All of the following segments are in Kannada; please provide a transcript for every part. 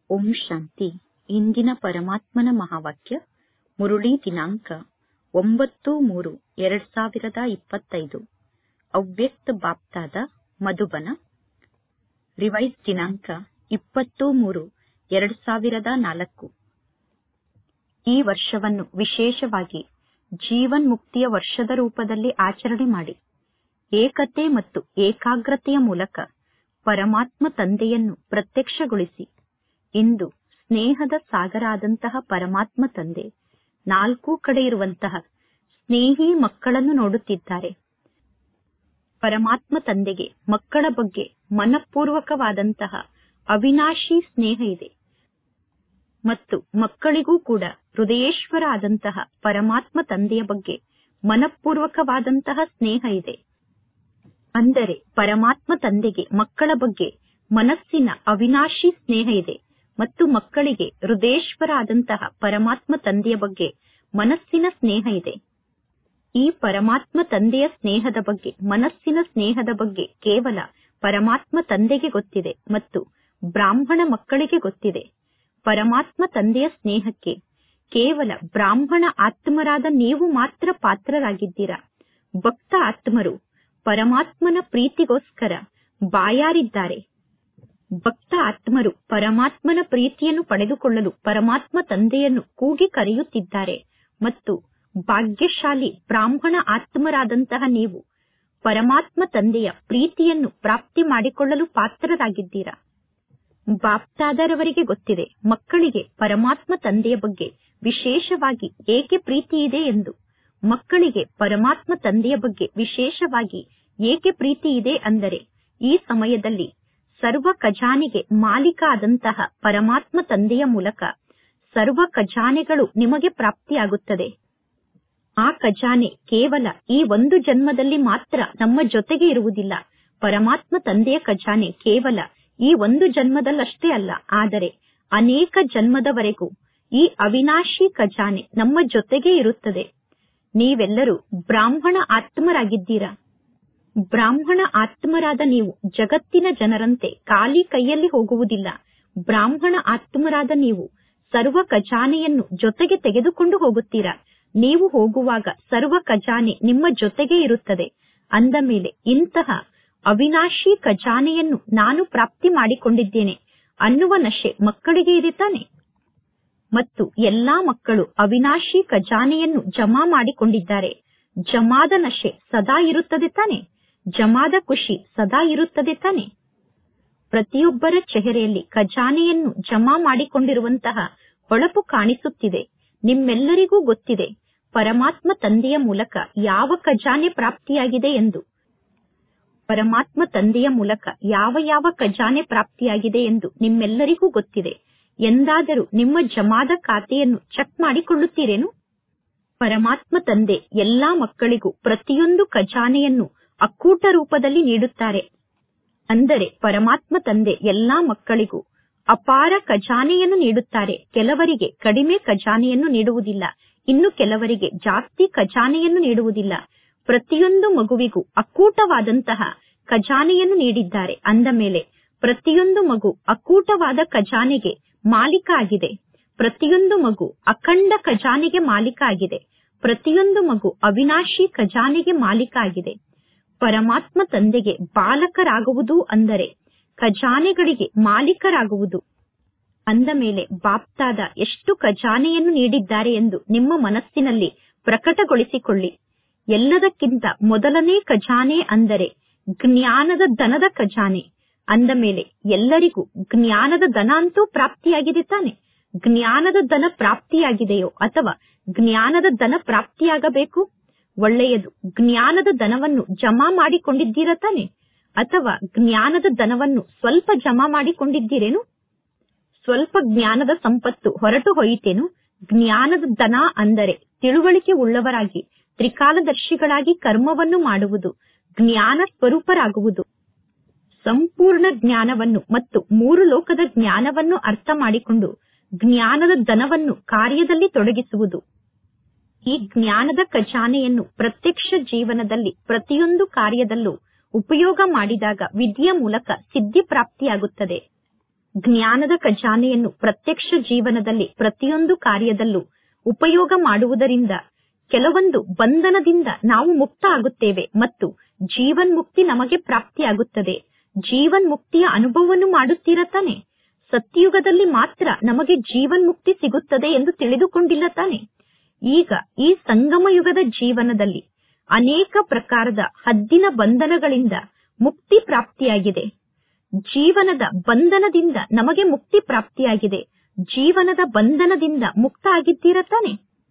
ಓಂ ಶಾಂತಿ ಇಂದಿನ ಪರಮಾತ್ಮನ ಮಹಾವಾಕ್ಯ ಮುರುಳಿ ದಿನಾಂಕ ಒಂಬತ್ತು ಮೂರು ಎರಡ್ ಸಾವಿರದ ಇಪ್ಪತ್ತೈದು ಅವ್ಯಕ್ತ ಬಾಪ್ತಾದ ಮಧುಬನ ರಿವೈಸ್ ದಿನಾಂಕ ಇಪ್ಪತ್ತು ಮೂರು ಎರಡ್ ಸಾವಿರದ ನಾಲ್ಕು ಈ ವರ್ಷವನ್ನು ವಿಶೇಷವಾಗಿ ಜೀವನ್ ಮುಕ್ತಿಯ ವರ್ಷದ ರೂಪದಲ್ಲಿ ಆಚರಣೆ ಮಾಡಿ ಏಕತೆ ಮತ್ತು ಏಕಾಗ್ರತೆಯ ಮೂಲಕ ಪರಮಾತ್ಮ ತಂದೆಯನ್ನು ಪ್ರತ್ಯಕ್ಷಗೊಳಿಸಿ ಇಂದು ಸ್ನೇಹದ ಸಾಗರ ಆದಂತಹ ಪರಮಾತ್ಮ ತಂದೆ ನಾಲ್ಕೂ ಕಡೆ ಇರುವಂತಹ ಸ್ನೇಹಿ ಮಕ್ಕಳನ್ನು ನೋಡುತ್ತಿದ್ದಾರೆ ಪರಮಾತ್ಮ ತಂದೆಗೆ ಮಕ್ಕಳ ಬಗ್ಗೆ ಮನಪೂರ್ವಕವಾದಂತಹ ಅವಿನಾಶಿ ಸ್ನೇಹ ಇದೆ ಮತ್ತು ಮಕ್ಕಳಿಗೂ ಕೂಡ ಹೃದಯೇಶ್ವರ ಆದಂತಹ ಪರಮಾತ್ಮ ತಂದೆಯ ಬಗ್ಗೆ ಮನಪೂರ್ವಕವಾದಂತಹ ಸ್ನೇಹ ಇದೆ ಅಂದರೆ ಪರಮಾತ್ಮ ತಂದೆಗೆ ಮಕ್ಕಳ ಬಗ್ಗೆ ಮನಸ್ಸಿನ ಅವಿನಾಶಿ ಸ್ನೇಹ ಇದೆ ಮತ್ತು ಮಕ್ಕಳಿಗೆ ಹೃದಯೇಶ್ವರ ಆದಂತಹ ಪರಮಾತ್ಮ ತಂದೆಯ ಬಗ್ಗೆ ಮನಸ್ಸಿನ ಸ್ನೇಹ ಇದೆ ಈ ಪರಮಾತ್ಮ ತಂದೆಯ ಸ್ನೇಹದ ಬಗ್ಗೆ ಮನಸ್ಸಿನ ಸ್ನೇಹದ ಬಗ್ಗೆ ಕೇವಲ ಪರಮಾತ್ಮ ತಂದೆಗೆ ಗೊತ್ತಿದೆ ಮತ್ತು ಬ್ರಾಹ್ಮಣ ಮಕ್ಕಳಿಗೆ ಗೊತ್ತಿದೆ ಪರಮಾತ್ಮ ತಂದೆಯ ಸ್ನೇಹಕ್ಕೆ ಕೇವಲ ಬ್ರಾಹ್ಮಣ ಆತ್ಮರಾದ ನೀವು ಮಾತ್ರ ಪಾತ್ರರಾಗಿದ್ದೀರಾ ಭಕ್ತ ಆತ್ಮರು ಪರಮಾತ್ಮನ ಪ್ರೀತಿಗೋಸ್ಕರ ಬಾಯಾರಿದ್ದಾರೆ ಭಕ್ತ ಆತ್ಮರು ಪರಮಾತ್ಮನ ಪ್ರೀತಿಯನ್ನು ಪಡೆದುಕೊಳ್ಳಲು ಪರಮಾತ್ಮ ತಂದೆಯನ್ನು ಕೂಗಿ ಕರೆಯುತ್ತಿದ್ದಾರೆ ಮತ್ತು ಭಾಗ್ಯಶಾಲಿ ಬ್ರಾಹ್ಮಣ ಆತ್ಮರಾದಂತಹ ನೀವು ಪರಮಾತ್ಮ ತಂದೆಯ ಪ್ರೀತಿಯನ್ನು ಪ್ರಾಪ್ತಿ ಮಾಡಿಕೊಳ್ಳಲು ಪಾತ್ರರಾಗಿದ್ದೀರಾ ಬಾಪ್ತಾದರವರಿಗೆ ಗೊತ್ತಿದೆ ಮಕ್ಕಳಿಗೆ ಪರಮಾತ್ಮ ತಂದೆಯ ಬಗ್ಗೆ ವಿಶೇಷವಾಗಿ ಏಕೆ ಪ್ರೀತಿ ಇದೆ ಎಂದು ಮಕ್ಕಳಿಗೆ ಪರಮಾತ್ಮ ತಂದೆಯ ಬಗ್ಗೆ ವಿಶೇಷವಾಗಿ ಏಕೆ ಪ್ರೀತಿ ಇದೆ ಅಂದರೆ ಈ ಸಮಯದಲ್ಲಿ ಸರ್ವ ಖಜಾನೆಗೆ ಮಾಲೀಕ ಆದಂತಹ ಪರಮಾತ್ಮ ತಂದೆಯ ಮೂಲಕ ಸರ್ವ ಖಜಾನೆಗಳು ನಿಮಗೆ ಪ್ರಾಪ್ತಿಯಾಗುತ್ತದೆ ಆ ಖಜಾನೆ ಕೇವಲ ಈ ಒಂದು ಜನ್ಮದಲ್ಲಿ ಮಾತ್ರ ನಮ್ಮ ಜೊತೆಗೆ ಇರುವುದಿಲ್ಲ ಪರಮಾತ್ಮ ತಂದೆಯ ಖಜಾನೆ ಕೇವಲ ಈ ಒಂದು ಜನ್ಮದಲ್ಲಷ್ಟೇ ಅಲ್ಲ ಆದರೆ ಅನೇಕ ಜನ್ಮದವರೆಗೂ ಈ ಅವಿನಾಶಿ ಖಜಾನೆ ನಮ್ಮ ಜೊತೆಗೆ ಇರುತ್ತದೆ ನೀವೆಲ್ಲರೂ ಬ್ರಾಹ್ಮಣ ಆತ್ಮರಾಗಿದ್ದೀರಾ ಬ್ರಾಹ್ಮಣ ಆತ್ಮರಾದ ನೀವು ಜಗತ್ತಿನ ಜನರಂತೆ ಖಾಲಿ ಕೈಯಲ್ಲಿ ಹೋಗುವುದಿಲ್ಲ ಬ್ರಾಹ್ಮಣ ಆತ್ಮರಾದ ನೀವು ಸರ್ವ ಖಜಾನೆಯನ್ನು ಜೊತೆಗೆ ತೆಗೆದುಕೊಂಡು ಹೋಗುತ್ತೀರಾ ನೀವು ಹೋಗುವಾಗ ಸರ್ವ ಖಜಾನೆ ನಿಮ್ಮ ಜೊತೆಗೆ ಇರುತ್ತದೆ ಅಂದ ಮೇಲೆ ಇಂತಹ ಅವಿನಾಶಿ ಖಜಾನೆಯನ್ನು ನಾನು ಪ್ರಾಪ್ತಿ ಮಾಡಿಕೊಂಡಿದ್ದೇನೆ ಅನ್ನುವ ನಶೆ ಮಕ್ಕಳಿಗೆ ಇದೆ ತಾನೆ ಮತ್ತು ಎಲ್ಲಾ ಮಕ್ಕಳು ಅವಿನಾಶಿ ಖಜಾನೆಯನ್ನು ಜಮಾ ಮಾಡಿಕೊಂಡಿದ್ದಾರೆ ಜಮಾದ ನಶೆ ಸದಾ ಇರುತ್ತದೆ ತಾನೆ ಜಮಾದ ಖುಷಿ ಸದಾ ಇರುತ್ತದೆ ತಾನೆ ಪ್ರತಿಯೊಬ್ಬರ ಚೆಹರೆಯಲ್ಲಿ ಖಜಾನೆಯನ್ನು ಜಮಾ ಮಾಡಿಕೊಂಡಿರುವಂತಹ ಹೊಳಪು ಕಾಣಿಸುತ್ತಿದೆ ನಿಮ್ಮೆಲ್ಲರಿಗೂ ಗೊತ್ತಿದೆ ಪರಮಾತ್ಮ ತಂದೆಯ ಮೂಲಕ ಯಾವ ಖಜಾನೆ ಪ್ರಾಪ್ತಿಯಾಗಿದೆ ಎಂದು ಪರಮಾತ್ಮ ತಂದೆಯ ಮೂಲಕ ಯಾವ ಯಾವ ಖಜಾನೆ ಪ್ರಾಪ್ತಿಯಾಗಿದೆ ಎಂದು ನಿಮ್ಮೆಲ್ಲರಿಗೂ ಗೊತ್ತಿದೆ ಎಂದಾದರೂ ನಿಮ್ಮ ಜಮಾದ ಖಾತೆಯನ್ನು ಚೆಕ್ ಮಾಡಿಕೊಳ್ಳುತ್ತೀರೇನು ಪರಮಾತ್ಮ ತಂದೆ ಎಲ್ಲಾ ಮಕ್ಕಳಿಗೂ ಪ್ರತಿಯೊಂದು ಖಜಾನೆಯನ್ನು ಅಕ್ಕೂಟ ರೂಪದಲ್ಲಿ ನೀಡುತ್ತಾರೆ ಅಂದರೆ ಪರಮಾತ್ಮ ತಂದೆ ಎಲ್ಲಾ ಮಕ್ಕಳಿಗೂ ಅಪಾರ ಖಜಾನೆಯನ್ನು ನೀಡುತ್ತಾರೆ ಕೆಲವರಿಗೆ ಕಡಿಮೆ ಖಜಾನೆಯನ್ನು ನೀಡುವುದಿಲ್ಲ ಇನ್ನು ಕೆಲವರಿಗೆ ಜಾಸ್ತಿ ಖಜಾನೆಯನ್ನು ನೀಡುವುದಿಲ್ಲ ಪ್ರತಿಯೊಂದು ಮಗುವಿಗೂ ಅಕ್ಕೂಟವಾದಂತಹ ಖಜಾನೆಯನ್ನು ನೀಡಿದ್ದಾರೆ ಅಂದ ಮೇಲೆ ಪ್ರತಿಯೊಂದು ಮಗು ಅಕ್ಕೂಟವಾದ ಖಜಾನೆಗೆ ಮಾಲೀಕ ಆಗಿದೆ ಪ್ರತಿಯೊಂದು ಮಗು ಅಖಂಡ ಖಜಾನೆಗೆ ಮಾಲೀಕ ಆಗಿದೆ ಪ್ರತಿಯೊಂದು ಮಗು ಅವಿನಾಶಿ ಖಜಾನೆಗೆ ಮಾಲೀಕ ಆಗಿದೆ ಪರಮಾತ್ಮ ತಂದೆಗೆ ಬಾಲಕರಾಗುವುದು ಅಂದರೆ ಖಜಾನೆಗಳಿಗೆ ಮಾಲೀಕರಾಗುವುದು ಅಂದ ಮೇಲೆ ಬಾಪ್ತಾದ ಎಷ್ಟು ಖಜಾನೆಯನ್ನು ನೀಡಿದ್ದಾರೆ ಎಂದು ನಿಮ್ಮ ಮನಸ್ಸಿನಲ್ಲಿ ಪ್ರಕಟಗೊಳಿಸಿಕೊಳ್ಳಿ ಎಲ್ಲದಕ್ಕಿಂತ ಮೊದಲನೇ ಖಜಾನೆ ಅಂದರೆ ಜ್ಞಾನದ ದನದ ಖಜಾನೆ ಅಂದ ಮೇಲೆ ಎಲ್ಲರಿಗೂ ಜ್ಞಾನದ ದನ ಅಂತೂ ಪ್ರಾಪ್ತಿಯಾಗಿದೆ ತಾನೆ ಜ್ಞಾನದ ದನ ಪ್ರಾಪ್ತಿಯಾಗಿದೆಯೋ ಅಥವಾ ಜ್ಞಾನದ ದನ ಪ್ರಾಪ್ತಿಯಾಗಬೇಕು ಒಳ್ಳೆಯದು ಜ್ಞಾನದ ದನವನ್ನು ಜಮಾ ಮಾಡಿಕೊಂಡಿದ್ದೀರ ತಾನೆ ಅಥವಾ ಜ್ಞಾನದ ದನವನ್ನು ಸ್ವಲ್ಪ ಜಮಾ ಮಾಡಿಕೊಂಡಿದ್ದೀರೇನು ಸ್ವಲ್ಪ ಜ್ಞಾನದ ಸಂಪತ್ತು ಹೊರಟು ಹೋಯಿತೇನು ಜ್ಞಾನದ ದನ ಅಂದರೆ ತಿಳುವಳಿಕೆ ಉಳ್ಳವರಾಗಿ ತ್ರಿಕಾಲದರ್ಶಿಗಳಾಗಿ ಕರ್ಮವನ್ನು ಮಾಡುವುದು ಜ್ಞಾನ ಸ್ವರೂಪರಾಗುವುದು ಸಂಪೂರ್ಣ ಜ್ಞಾನವನ್ನು ಮತ್ತು ಮೂರು ಲೋಕದ ಜ್ಞಾನವನ್ನು ಅರ್ಥ ಮಾಡಿಕೊಂಡು ಜ್ಞಾನದ ದನವನ್ನು ಕಾರ್ಯದಲ್ಲಿ ತೊಡಗಿಸುವುದು ಈ ಜ್ಞಾನದ ಖಜಾನೆಯನ್ನು ಪ್ರತ್ಯಕ್ಷ ಜೀವನದಲ್ಲಿ ಪ್ರತಿಯೊಂದು ಕಾರ್ಯದಲ್ಲೂ ಉಪಯೋಗ ಮಾಡಿದಾಗ ವಿಧಿಯ ಮೂಲಕ ಸಿದ್ಧಿ ಪ್ರಾಪ್ತಿಯಾಗುತ್ತದೆ ಜ್ಞಾನದ ಖಜಾನೆಯನ್ನು ಪ್ರತ್ಯಕ್ಷ ಜೀವನದಲ್ಲಿ ಪ್ರತಿಯೊಂದು ಕಾರ್ಯದಲ್ಲೂ ಉಪಯೋಗ ಮಾಡುವುದರಿಂದ ಕೆಲವೊಂದು ಬಂಧನದಿಂದ ನಾವು ಮುಕ್ತ ಆಗುತ್ತೇವೆ ಮತ್ತು ಜೀವನ್ ಮುಕ್ತಿ ನಮಗೆ ಪ್ರಾಪ್ತಿಯಾಗುತ್ತದೆ ಜೀವನ್ ಮುಕ್ತಿಯ ಅನುಭವವನ್ನು ಮಾಡುತ್ತೀರಾ ತಾನೆ ಸತ್ಯಯುಗದಲ್ಲಿ ಮಾತ್ರ ನಮಗೆ ಜೀವನ್ ಮುಕ್ತಿ ಸಿಗುತ್ತದೆ ಎಂದು ತಿಳಿದುಕೊಂಡಿಲ್ಲ ತಾನೆ ಈಗ ಈ ಸಂಗಮ ಯುಗದ ಜೀವನದಲ್ಲಿ ಅನೇಕ ಪ್ರಕಾರದ ಹದ್ದಿನ ಬಂಧನಗಳಿಂದ ಮುಕ್ತಿ ಪ್ರಾಪ್ತಿಯಾಗಿದೆ ಜೀವನದ ಬಂಧನದಿಂದ ನಮಗೆ ಮುಕ್ತಿ ಪ್ರಾಪ್ತಿಯಾಗಿದೆ ಜೀವನದ ಬಂಧನದಿಂದ ಮುಕ್ತ ಆಗಿದ್ದೀರಾ ತಾನೆ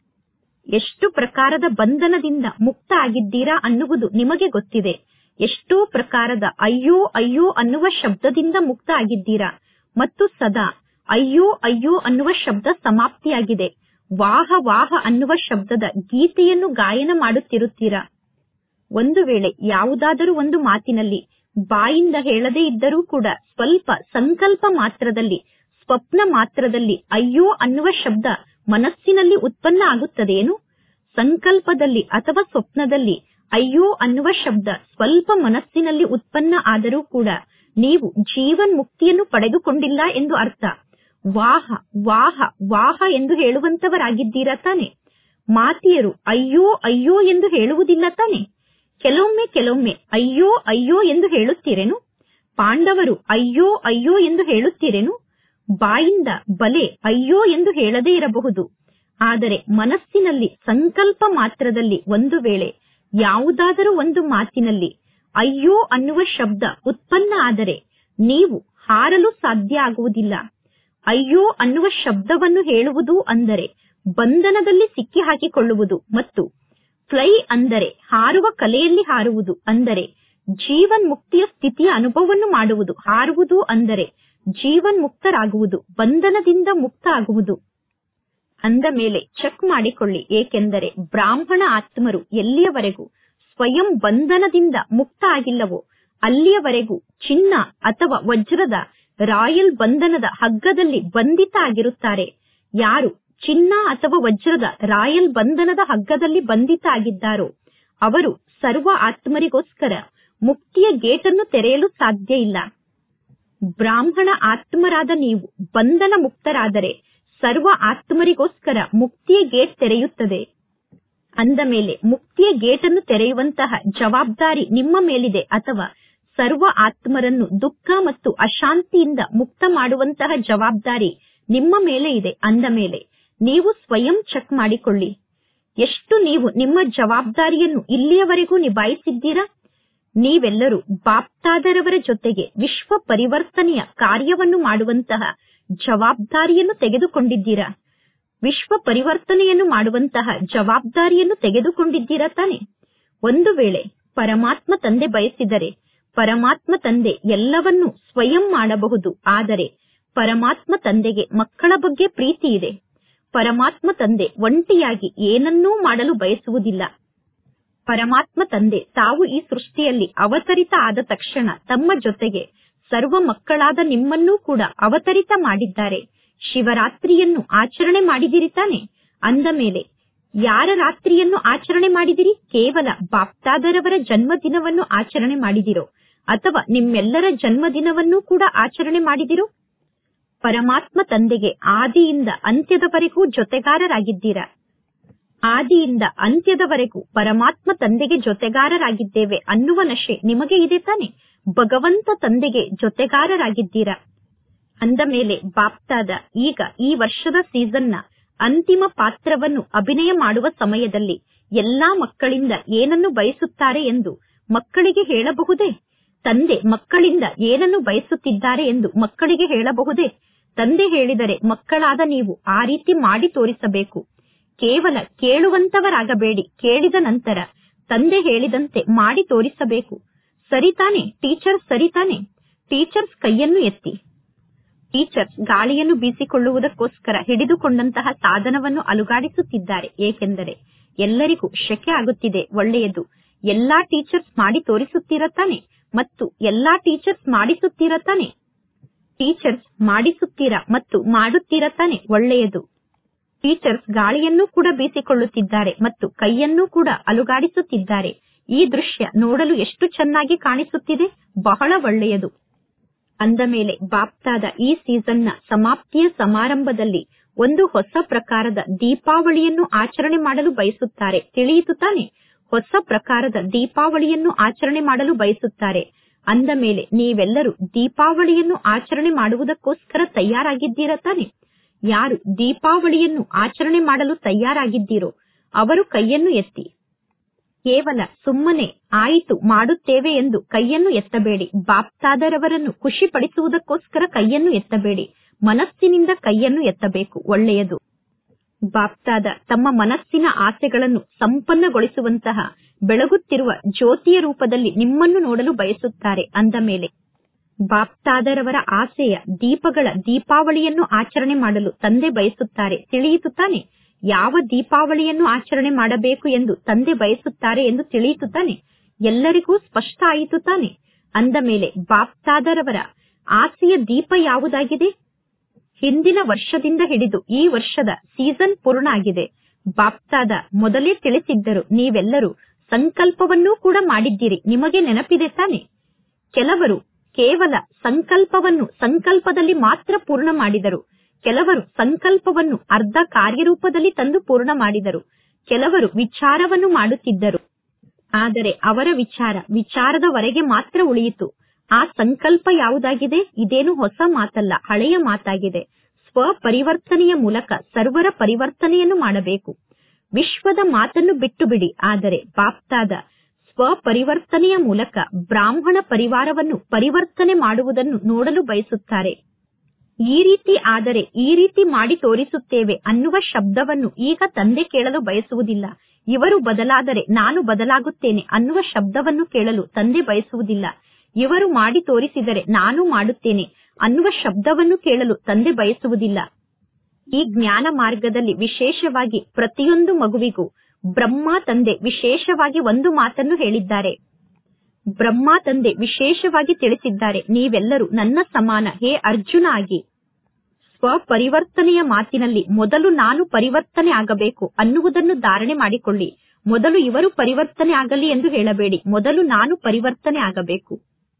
ಎಷ್ಟು ಪ್ರಕಾರದ ಬಂಧನದಿಂದ ಮುಕ್ತ ಆಗಿದ್ದೀರಾ ಅನ್ನುವುದು ನಿಮಗೆ ಗೊತ್ತಿದೆ ಎಷ್ಟೋ ಪ್ರಕಾರದ ಅಯ್ಯೋ ಅಯ್ಯೋ ಅನ್ನುವ ಶಬ್ದದಿಂದ ಮುಕ್ತ ಆಗಿದ್ದೀರಾ ಮತ್ತು ಸದಾ ಅಯ್ಯೋ ಅಯ್ಯೋ ಅನ್ನುವ ಶಬ್ದ ಸಮಾಪ್ತಿಯಾಗಿದೆ ವಾಹ ವಾಹ ಅನ್ನುವ ಶಬ್ದದ ಗೀತೆಯನ್ನು ಗಾಯನ ಮಾಡುತ್ತಿರುತ್ತೀರಾ ಒಂದು ವೇಳೆ ಯಾವುದಾದರೂ ಒಂದು ಮಾತಿನಲ್ಲಿ ಬಾಯಿಂದ ಹೇಳದೇ ಇದ್ದರೂ ಕೂಡ ಸ್ವಲ್ಪ ಸಂಕಲ್ಪ ಮಾತ್ರದಲ್ಲಿ ಸ್ವಪ್ನ ಮಾತ್ರದಲ್ಲಿ ಅಯ್ಯೋ ಅನ್ನುವ ಶಬ್ದ ಮನಸ್ಸಿನಲ್ಲಿ ಉತ್ಪನ್ನ ಆಗುತ್ತದೆಯೇನು ಸಂಕಲ್ಪದಲ್ಲಿ ಅಥವಾ ಸ್ವಪ್ನದಲ್ಲಿ ಅಯ್ಯೋ ಅನ್ನುವ ಶಬ್ದ ಸ್ವಲ್ಪ ಮನಸ್ಸಿನಲ್ಲಿ ಉತ್ಪನ್ನ ಆದರೂ ಕೂಡ ನೀವು ಜೀವನ್ ಮುಕ್ತಿಯನ್ನು ಪಡೆದುಕೊಂಡಿಲ್ಲ ಎಂದು ಅರ್ಥ ವಾಹ ವಾಹ ವಾಹ ಎಂದು ಹೇಳುವಂತವರಾಗಿದ್ದೀರಾ ತಾನೆ ಮಾತಿಯರು ಅಯ್ಯೋ ಅಯ್ಯೋ ಎಂದು ಹೇಳುವುದಿಲ್ಲ ತಾನೆ ಕೆಲವೊಮ್ಮೆ ಕೆಲವೊಮ್ಮೆ ಅಯ್ಯೋ ಅಯ್ಯೋ ಎಂದು ಹೇಳುತ್ತೀರೇನು ಪಾಂಡವರು ಅಯ್ಯೋ ಅಯ್ಯೋ ಎಂದು ಹೇಳುತ್ತೀರೇನು ಬಾಯಿಂದ ಬಲೆ ಅಯ್ಯೋ ಎಂದು ಹೇಳದೇ ಇರಬಹುದು ಆದರೆ ಮನಸ್ಸಿನಲ್ಲಿ ಸಂಕಲ್ಪ ಮಾತ್ರದಲ್ಲಿ ಒಂದು ವೇಳೆ ಯಾವುದಾದರೂ ಒಂದು ಮಾತಿನಲ್ಲಿ ಅಯ್ಯೋ ಅನ್ನುವ ಶಬ್ದ ಉತ್ಪನ್ನ ಆದರೆ ನೀವು ಹಾರಲು ಸಾಧ್ಯ ಆಗುವುದಿಲ್ಲ ಅಯ್ಯೋ ಅನ್ನುವ ಶಬ್ದವನ್ನು ಹೇಳುವುದು ಅಂದರೆ ಬಂಧನದಲ್ಲಿ ಸಿಕ್ಕಿ ಹಾಕಿಕೊಳ್ಳುವುದು ಮತ್ತು ಫ್ಲೈ ಅಂದರೆ ಹಾರುವ ಕಲೆಯಲ್ಲಿ ಹಾರುವುದು ಅಂದರೆ ಜೀವನ್ ಮುಕ್ತಿಯ ಸ್ಥಿತಿಯ ಅನುಭವವನ್ನು ಮಾಡುವುದು ಹಾರುವುದು ಅಂದರೆ ಜೀವನ್ ಮುಕ್ತರಾಗುವುದು ಬಂಧನದಿಂದ ಮುಕ್ತ ಆಗುವುದು ಅಂದ ಮೇಲೆ ಚೆಕ್ ಮಾಡಿಕೊಳ್ಳಿ ಏಕೆಂದರೆ ಬ್ರಾಹ್ಮಣ ಆತ್ಮರು ಎಲ್ಲಿಯವರೆಗೂ ಸ್ವಯಂ ಬಂಧನದಿಂದ ಮುಕ್ತ ಆಗಿಲ್ಲವೋ ಅಲ್ಲಿಯವರೆಗೂ ಚಿನ್ನ ಅಥವಾ ವಜ್ರದ ರಾಯಲ್ ಬಂಧನದ ಹಗ್ಗದಲ್ಲಿ ಬಂಧಿತ ಆಗಿರುತ್ತಾರೆ ಯಾರು ಚಿನ್ನ ಅಥವಾ ವಜ್ರದ ರಾಯಲ್ ಬಂಧನದ ಹಗ್ಗದಲ್ಲಿ ಬಂಧಿತ ಆಗಿದ್ದಾರೋ ಅವರು ಸರ್ವ ಆತ್ಮರಿಗೋಸ್ಕರ ಮುಕ್ತಿಯ ಗೇಟನ್ನು ತೆರೆಯಲು ಸಾಧ್ಯ ಇಲ್ಲ ಬ್ರಾಹ್ಮಣ ಆತ್ಮರಾದ ನೀವು ಬಂಧನ ಮುಕ್ತರಾದರೆ ಸರ್ವ ಆತ್ಮರಿಗೋಸ್ಕರ ಮುಕ್ತಿಯ ಗೇಟ್ ತೆರೆಯುತ್ತದೆ ಅಂದ ಮೇಲೆ ಮುಕ್ತಿಯ ಗೇಟನ್ನು ತೆರೆಯುವಂತಹ ಜವಾಬ್ದಾರಿ ನಿಮ್ಮ ಮೇಲಿದೆ ಅಥವಾ ಸರ್ವ ಆತ್ಮರನ್ನು ದುಃಖ ಮತ್ತು ಅಶಾಂತಿಯಿಂದ ಮುಕ್ತ ಮಾಡುವಂತಹ ಜವಾಬ್ದಾರಿ ನಿಮ್ಮ ಮೇಲೆ ಇದೆ ಅಂದ ಮೇಲೆ ನೀವು ಸ್ವಯಂ ಚೆಕ್ ಮಾಡಿಕೊಳ್ಳಿ ಎಷ್ಟು ನೀವು ನಿಮ್ಮ ಜವಾಬ್ದಾರಿಯನ್ನು ಇಲ್ಲಿಯವರೆಗೂ ನಿಭಾಯಿಸಿದ್ದೀರಾ ನೀವೆಲ್ಲರೂ ಬಾಪ್ತಾದರವರ ಜೊತೆಗೆ ವಿಶ್ವ ಪರಿವರ್ತನೆಯ ಕಾರ್ಯವನ್ನು ಮಾಡುವಂತಹ ಜವಾಬ್ದಾರಿಯನ್ನು ತೆಗೆದುಕೊಂಡಿದ್ದೀರಾ ವಿಶ್ವ ಪರಿವರ್ತನೆಯನ್ನು ಮಾಡುವಂತಹ ಜವಾಬ್ದಾರಿಯನ್ನು ತೆಗೆದುಕೊಂಡಿದ್ದೀರಾ ತಾನೆ ಒಂದು ವೇಳೆ ಪರಮಾತ್ಮ ತಂದೆ ಬಯಸಿದರೆ ಪರಮಾತ್ಮ ತಂದೆ ಎಲ್ಲವನ್ನೂ ಸ್ವಯಂ ಮಾಡಬಹುದು ಆದರೆ ಪರಮಾತ್ಮ ತಂದೆಗೆ ಮಕ್ಕಳ ಬಗ್ಗೆ ಪ್ರೀತಿ ಇದೆ ಪರಮಾತ್ಮ ತಂದೆ ಒಂಟಿಯಾಗಿ ಏನನ್ನೂ ಮಾಡಲು ಬಯಸುವುದಿಲ್ಲ ಪರಮಾತ್ಮ ತಂದೆ ತಾವು ಈ ಸೃಷ್ಟಿಯಲ್ಲಿ ಅವತರಿತ ಆದ ತಕ್ಷಣ ತಮ್ಮ ಜೊತೆಗೆ ಸರ್ವ ಮಕ್ಕಳಾದ ನಿಮ್ಮನ್ನೂ ಕೂಡ ಅವತರಿತ ಮಾಡಿದ್ದಾರೆ ಶಿವರಾತ್ರಿಯನ್ನು ಆಚರಣೆ ಮಾಡಿದಿರಿ ತಾನೆ ಅಂದ ಮೇಲೆ ಯಾರ ರಾತ್ರಿಯನ್ನು ಆಚರಣೆ ಮಾಡಿದಿರಿ ಕೇವಲ ಬಾಪ್ತಾದರವರ ಜನ್ಮದಿನವನ್ನು ಆಚರಣೆ ಮಾಡಿದಿರೋ ಅಥವಾ ನಿಮ್ಮೆಲ್ಲರ ಜನ್ಮದಿನವನ್ನೂ ಕೂಡ ಆಚರಣೆ ಮಾಡಿದಿರೋ ಪರಮಾತ್ಮ ತಂದೆಗೆ ಆದಿಯಿಂದ ಅಂತ್ಯದವರೆಗೂ ಜೊತೆಗಾರರಾಗಿದ್ದೀರಾ ಆದಿಯಿಂದ ಅಂತ್ಯದವರೆಗೂ ಪರಮಾತ್ಮ ತಂದೆಗೆ ಜೊತೆಗಾರರಾಗಿದ್ದೇವೆ ಅನ್ನುವ ನಶೆ ನಿಮಗೆ ಇದೆ ತಾನೆ ಭಗವಂತ ತಂದೆಗೆ ಜೊತೆಗಾರರಾಗಿದ್ದೀರಾ ಅಂದ ಮೇಲೆ ಬಾಪ್ತಾದ ಈಗ ಈ ವರ್ಷದ ಸೀಸನ್ನ ಅಂತಿಮ ಪಾತ್ರವನ್ನು ಅಭಿನಯ ಮಾಡುವ ಸಮಯದಲ್ಲಿ ಎಲ್ಲಾ ಮಕ್ಕಳಿಂದ ಏನನ್ನು ಬಯಸುತ್ತಾರೆ ಎಂದು ಮಕ್ಕಳಿಗೆ ಹೇಳಬಹುದೇ ತಂದೆ ಮಕ್ಕಳಿಂದ ಏನನ್ನು ಬಯಸುತ್ತಿದ್ದಾರೆ ಎಂದು ಮಕ್ಕಳಿಗೆ ಹೇಳಬಹುದೇ ತಂದೆ ಹೇಳಿದರೆ ಮಕ್ಕಳಾದ ನೀವು ಆ ರೀತಿ ಮಾಡಿ ತೋರಿಸಬೇಕು ಕೇವಲ ಕೇಳುವಂತವರಾಗಬೇಡಿ ಕೇಳಿದ ನಂತರ ತಂದೆ ಹೇಳಿದಂತೆ ಮಾಡಿ ತೋರಿಸಬೇಕು ಸರಿತಾನೆ ಟೀಚರ್ ಸರಿತಾನೆ ಟೀಚರ್ಸ್ ಕೈಯನ್ನು ಎತ್ತಿ ಟೀಚರ್ಸ್ ಗಾಳಿಯನ್ನು ಬೀಸಿಕೊಳ್ಳುವುದಕ್ಕೋಸ್ಕರ ಹಿಡಿದುಕೊಂಡಂತಹ ಸಾಧನವನ್ನು ಅಲುಗಾಡಿಸುತ್ತಿದ್ದಾರೆ ಏಕೆಂದರೆ ಎಲ್ಲರಿಗೂ ಶೆಕೆ ಆಗುತ್ತಿದೆ ಒಳ್ಳೆಯದು ಎಲ್ಲಾ ಟೀಚರ್ಸ್ ಮಾಡಿ ತೋರಿಸುತ್ತೀರ ತಾನೆ ಮತ್ತು ಎಲ್ಲಾ ಟೀಚರ್ಸ್ ಮಾಡಿಸುತ್ತೀರ ತಾನೆ ಟೀಚರ್ಸ್ ಮಾಡಿಸುತ್ತೀರಾ ಮತ್ತು ಮಾಡುತ್ತೀರ ತಾನೆ ಒಳ್ಳೆಯದು ಟೀಚರ್ಸ್ ಗಾಳಿಯನ್ನು ಕೂಡ ಬೀಸಿಕೊಳ್ಳುತ್ತಿದ್ದಾರೆ ಮತ್ತು ಕೈಯನ್ನೂ ಕೂಡ ಅಲುಗಾಡಿಸುತ್ತಿದ್ದಾರೆ ಈ ದೃಶ್ಯ ನೋಡಲು ಎಷ್ಟು ಚೆನ್ನಾಗಿ ಕಾಣಿಸುತ್ತಿದೆ ಬಹಳ ಒಳ್ಳೆಯದು ಅಂದ ಮೇಲೆ ಬಾಪ್ತಾದ ಈ ಸೀಸನ್ನ ಸಮಾಪ್ತಿಯ ಸಮಾರಂಭದಲ್ಲಿ ಒಂದು ಹೊಸ ಪ್ರಕಾರದ ದೀಪಾವಳಿಯನ್ನು ಆಚರಣೆ ಮಾಡಲು ಬಯಸುತ್ತಾರೆ ತಿಳಿಯಿತು ತಾನೆ ಹೊಸ ಪ್ರಕಾರದ ದೀಪಾವಳಿಯನ್ನು ಆಚರಣೆ ಮಾಡಲು ಬಯಸುತ್ತಾರೆ ಅಂದ ಮೇಲೆ ನೀವೆಲ್ಲರೂ ದೀಪಾವಳಿಯನ್ನು ಆಚರಣೆ ಮಾಡುವುದಕ್ಕೋಸ್ಕರ ತಯಾರಾಗಿದ್ದೀರಾ ತಾನೆ ಯಾರು ದೀಪಾವಳಿಯನ್ನು ಆಚರಣೆ ಮಾಡಲು ತಯಾರಾಗಿದ್ದೀರೋ ಅವರು ಕೈಯನ್ನು ಎತ್ತಿ ಕೇವಲ ಸುಮ್ಮನೆ ಆಯಿತು ಮಾಡುತ್ತೇವೆ ಎಂದು ಕೈಯನ್ನು ಎತ್ತಬೇಡಿ ಬಾಪ್ತಾದರವರನ್ನು ಖುಷಿಪಡಿಸುವುದಕ್ಕೋಸ್ಕರ ಕೈಯನ್ನು ಎತ್ತಬೇಡಿ ಮನಸ್ಸಿನಿಂದ ಕೈಯನ್ನು ಎತ್ತಬೇಕು ಒಳ್ಳೆಯದು ಬಾಪ್ತಾದ ತಮ್ಮ ಮನಸ್ಸಿನ ಆಸೆಗಳನ್ನು ಸಂಪನ್ನಗೊಳಿಸುವಂತಹ ಬೆಳಗುತ್ತಿರುವ ಜ್ಯೋತಿಯ ರೂಪದಲ್ಲಿ ನಿಮ್ಮನ್ನು ನೋಡಲು ಬಯಸುತ್ತಾರೆ ಅಂದ ಮೇಲೆ ಬಾಪ್ತಾದರವರ ಆಸೆಯ ದೀಪಗಳ ದೀಪಾವಳಿಯನ್ನು ಆಚರಣೆ ಮಾಡಲು ತಂದೆ ಬಯಸುತ್ತಾರೆ ತಿಳಿಯಿತು ತಾನೆ ಯಾವ ದೀಪಾವಳಿಯನ್ನು ಆಚರಣೆ ಮಾಡಬೇಕು ಎಂದು ತಂದೆ ಬಯಸುತ್ತಾರೆ ಎಂದು ತಿಳಿಯಿತು ತಾನೆ ಎಲ್ಲರಿಗೂ ಸ್ಪಷ್ಟ ಆಯಿತು ತಾನೆ ಅಂದ ಮೇಲೆ ಬಾಪ್ತಾದರವರ ಆಸೆಯ ದೀಪ ಯಾವುದಾಗಿದೆ ಹಿಂದಿನ ವರ್ಷದಿಂದ ಹಿಡಿದು ಈ ವರ್ಷದ ಸೀಸನ್ ಪೂರ್ಣ ಆಗಿದೆ ಬಾಪ್ತಾದ ಮೊದಲೇ ತಿಳಿಸಿದ್ದರು ನೀವೆಲ್ಲರೂ ಸಂಕಲ್ಪವನ್ನೂ ಕೂಡ ಮಾಡಿದ್ದೀರಿ ನಿಮಗೆ ನೆನಪಿದೆ ತಾನೆ ಕೆಲವರು ಕೇವಲ ಸಂಕಲ್ಪವನ್ನು ಸಂಕಲ್ಪದಲ್ಲಿ ಮಾತ್ರ ಪೂರ್ಣ ಮಾಡಿದರು ಕೆಲವರು ಸಂಕಲ್ಪವನ್ನು ಅರ್ಧ ಕಾರ್ಯರೂಪದಲ್ಲಿ ತಂದು ಪೂರ್ಣ ಮಾಡಿದರು ಕೆಲವರು ವಿಚಾರವನ್ನು ಮಾಡುತ್ತಿದ್ದರು ಆದರೆ ಅವರ ವಿಚಾರ ವಿಚಾರದವರೆಗೆ ಮಾತ್ರ ಉಳಿಯಿತು ಆ ಸಂಕಲ್ಪ ಯಾವುದಾಗಿದೆ ಇದೇನು ಹೊಸ ಮಾತಲ್ಲ ಹಳೆಯ ಮಾತಾಗಿದೆ ಸ್ವ ಪರಿವರ್ತನೆಯ ಮೂಲಕ ಸರ್ವರ ಪರಿವರ್ತನೆಯನ್ನು ಮಾಡಬೇಕು ವಿಶ್ವದ ಮಾತನ್ನು ಬಿಟ್ಟು ಬಿಡಿ ಆದರೆ ಬಾಪ್ತಾದ ಸ್ವ ಪರಿವರ್ತನೆಯ ಮೂಲಕ ಬ್ರಾಹ್ಮಣ ಪರಿವಾರವನ್ನು ಪರಿವರ್ತನೆ ಮಾಡುವುದನ್ನು ನೋಡಲು ಬಯಸುತ್ತಾರೆ ಈ ರೀತಿ ಆದರೆ ಈ ರೀತಿ ಮಾಡಿ ತೋರಿಸುತ್ತೇವೆ ಅನ್ನುವ ಶಬ್ದವನ್ನು ಈಗ ತಂದೆ ಕೇಳಲು ಬಯಸುವುದಿಲ್ಲ ಇವರು ಬದಲಾದರೆ ನಾನು ಬದಲಾಗುತ್ತೇನೆ ಅನ್ನುವ ಶಬ್ದವನ್ನು ಕೇಳಲು ತಂದೆ ಬಯಸುವುದಿಲ್ಲ ಇವರು ಮಾಡಿ ತೋರಿಸಿದರೆ ನಾನು ಮಾಡುತ್ತೇನೆ ಅನ್ನುವ ಶಬ್ದವನ್ನು ಕೇಳಲು ತಂದೆ ಬಯಸುವುದಿಲ್ಲ ಈ ಜ್ಞಾನ ಮಾರ್ಗದಲ್ಲಿ ವಿಶೇಷವಾಗಿ ಪ್ರತಿಯೊಂದು ಮಗುವಿಗೂ ಬ್ರಹ್ಮ ತಂದೆ ವಿಶೇಷವಾಗಿ ಒಂದು ಮಾತನ್ನು ಹೇಳಿದ್ದಾರೆ ಬ್ರಹ್ಮ ತಂದೆ ವಿಶೇಷವಾಗಿ ತಿಳಿಸಿದ್ದಾರೆ ನೀವೆಲ್ಲರೂ ನನ್ನ ಸಮಾನ ಹೇ ಅರ್ಜುನ ಆಗಿ ಸ್ವ ಪರಿವರ್ತನೆಯ ಮಾತಿನಲ್ಲಿ ಮೊದಲು ನಾನು ಪರಿವರ್ತನೆ ಆಗಬೇಕು ಅನ್ನುವುದನ್ನು ಧಾರಣೆ ಮಾಡಿಕೊಳ್ಳಿ ಮೊದಲು ಇವರು ಪರಿವರ್ತನೆ ಆಗಲಿ ಎಂದು ಹೇಳಬೇಡಿ ಮೊದಲು ನಾನು ಪರಿವರ್ತನೆ ಆಗಬೇಕು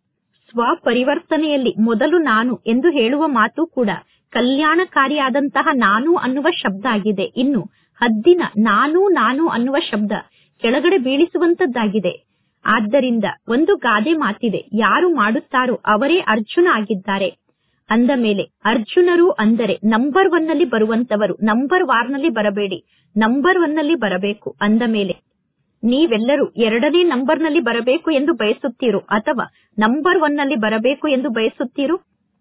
ಸ್ವ ಪರಿವರ್ತನೆಯಲ್ಲಿ ಮೊದಲು ನಾನು ಎಂದು ಹೇಳುವ ಮಾತು ಕೂಡ ಕಲ್ಯಾಣಕಾರಿಯಾದಂತಹ ನಾನು ಅನ್ನುವ ಶಬ್ದ ಆಗಿದೆ ಇನ್ನು ಹದ್ದಿನ ನಾನು ನಾನು ಅನ್ನುವ ಶಬ್ದ ಕೆಳಗಡೆ ಬೀಳಿಸುವಂತದ್ದಾಗಿದೆ ಆದ್ದರಿಂದ ಒಂದು ಗಾದೆ ಮಾತಿದೆ ಯಾರು ಮಾಡುತ್ತಾರೋ ಅವರೇ ಅರ್ಜುನ ಆಗಿದ್ದಾರೆ ಅಂದ ಮೇಲೆ ಅರ್ಜುನರು ಅಂದರೆ ನಂಬರ್ ಒನ್ ನಲ್ಲಿ ಬರುವಂತವರು ನಂಬರ್ ವಾರ್ ನಲ್ಲಿ ಬರಬೇಡಿ ನಂಬರ್ ಒನ್ ನಲ್ಲಿ ಬರಬೇಕು ಅಂದ ಮೇಲೆ ನೀವೆಲ್ಲರೂ ಎರಡನೇ ನಂಬರ್ ನಲ್ಲಿ ಬರಬೇಕು ಎಂದು ಬಯಸುತ್ತೀರೋ ಅಥವಾ ನಂಬರ್ ಒನ್ ನಲ್ಲಿ ಬರಬೇಕು ಎಂದು ಬಯಸುತ್ತೀರೋ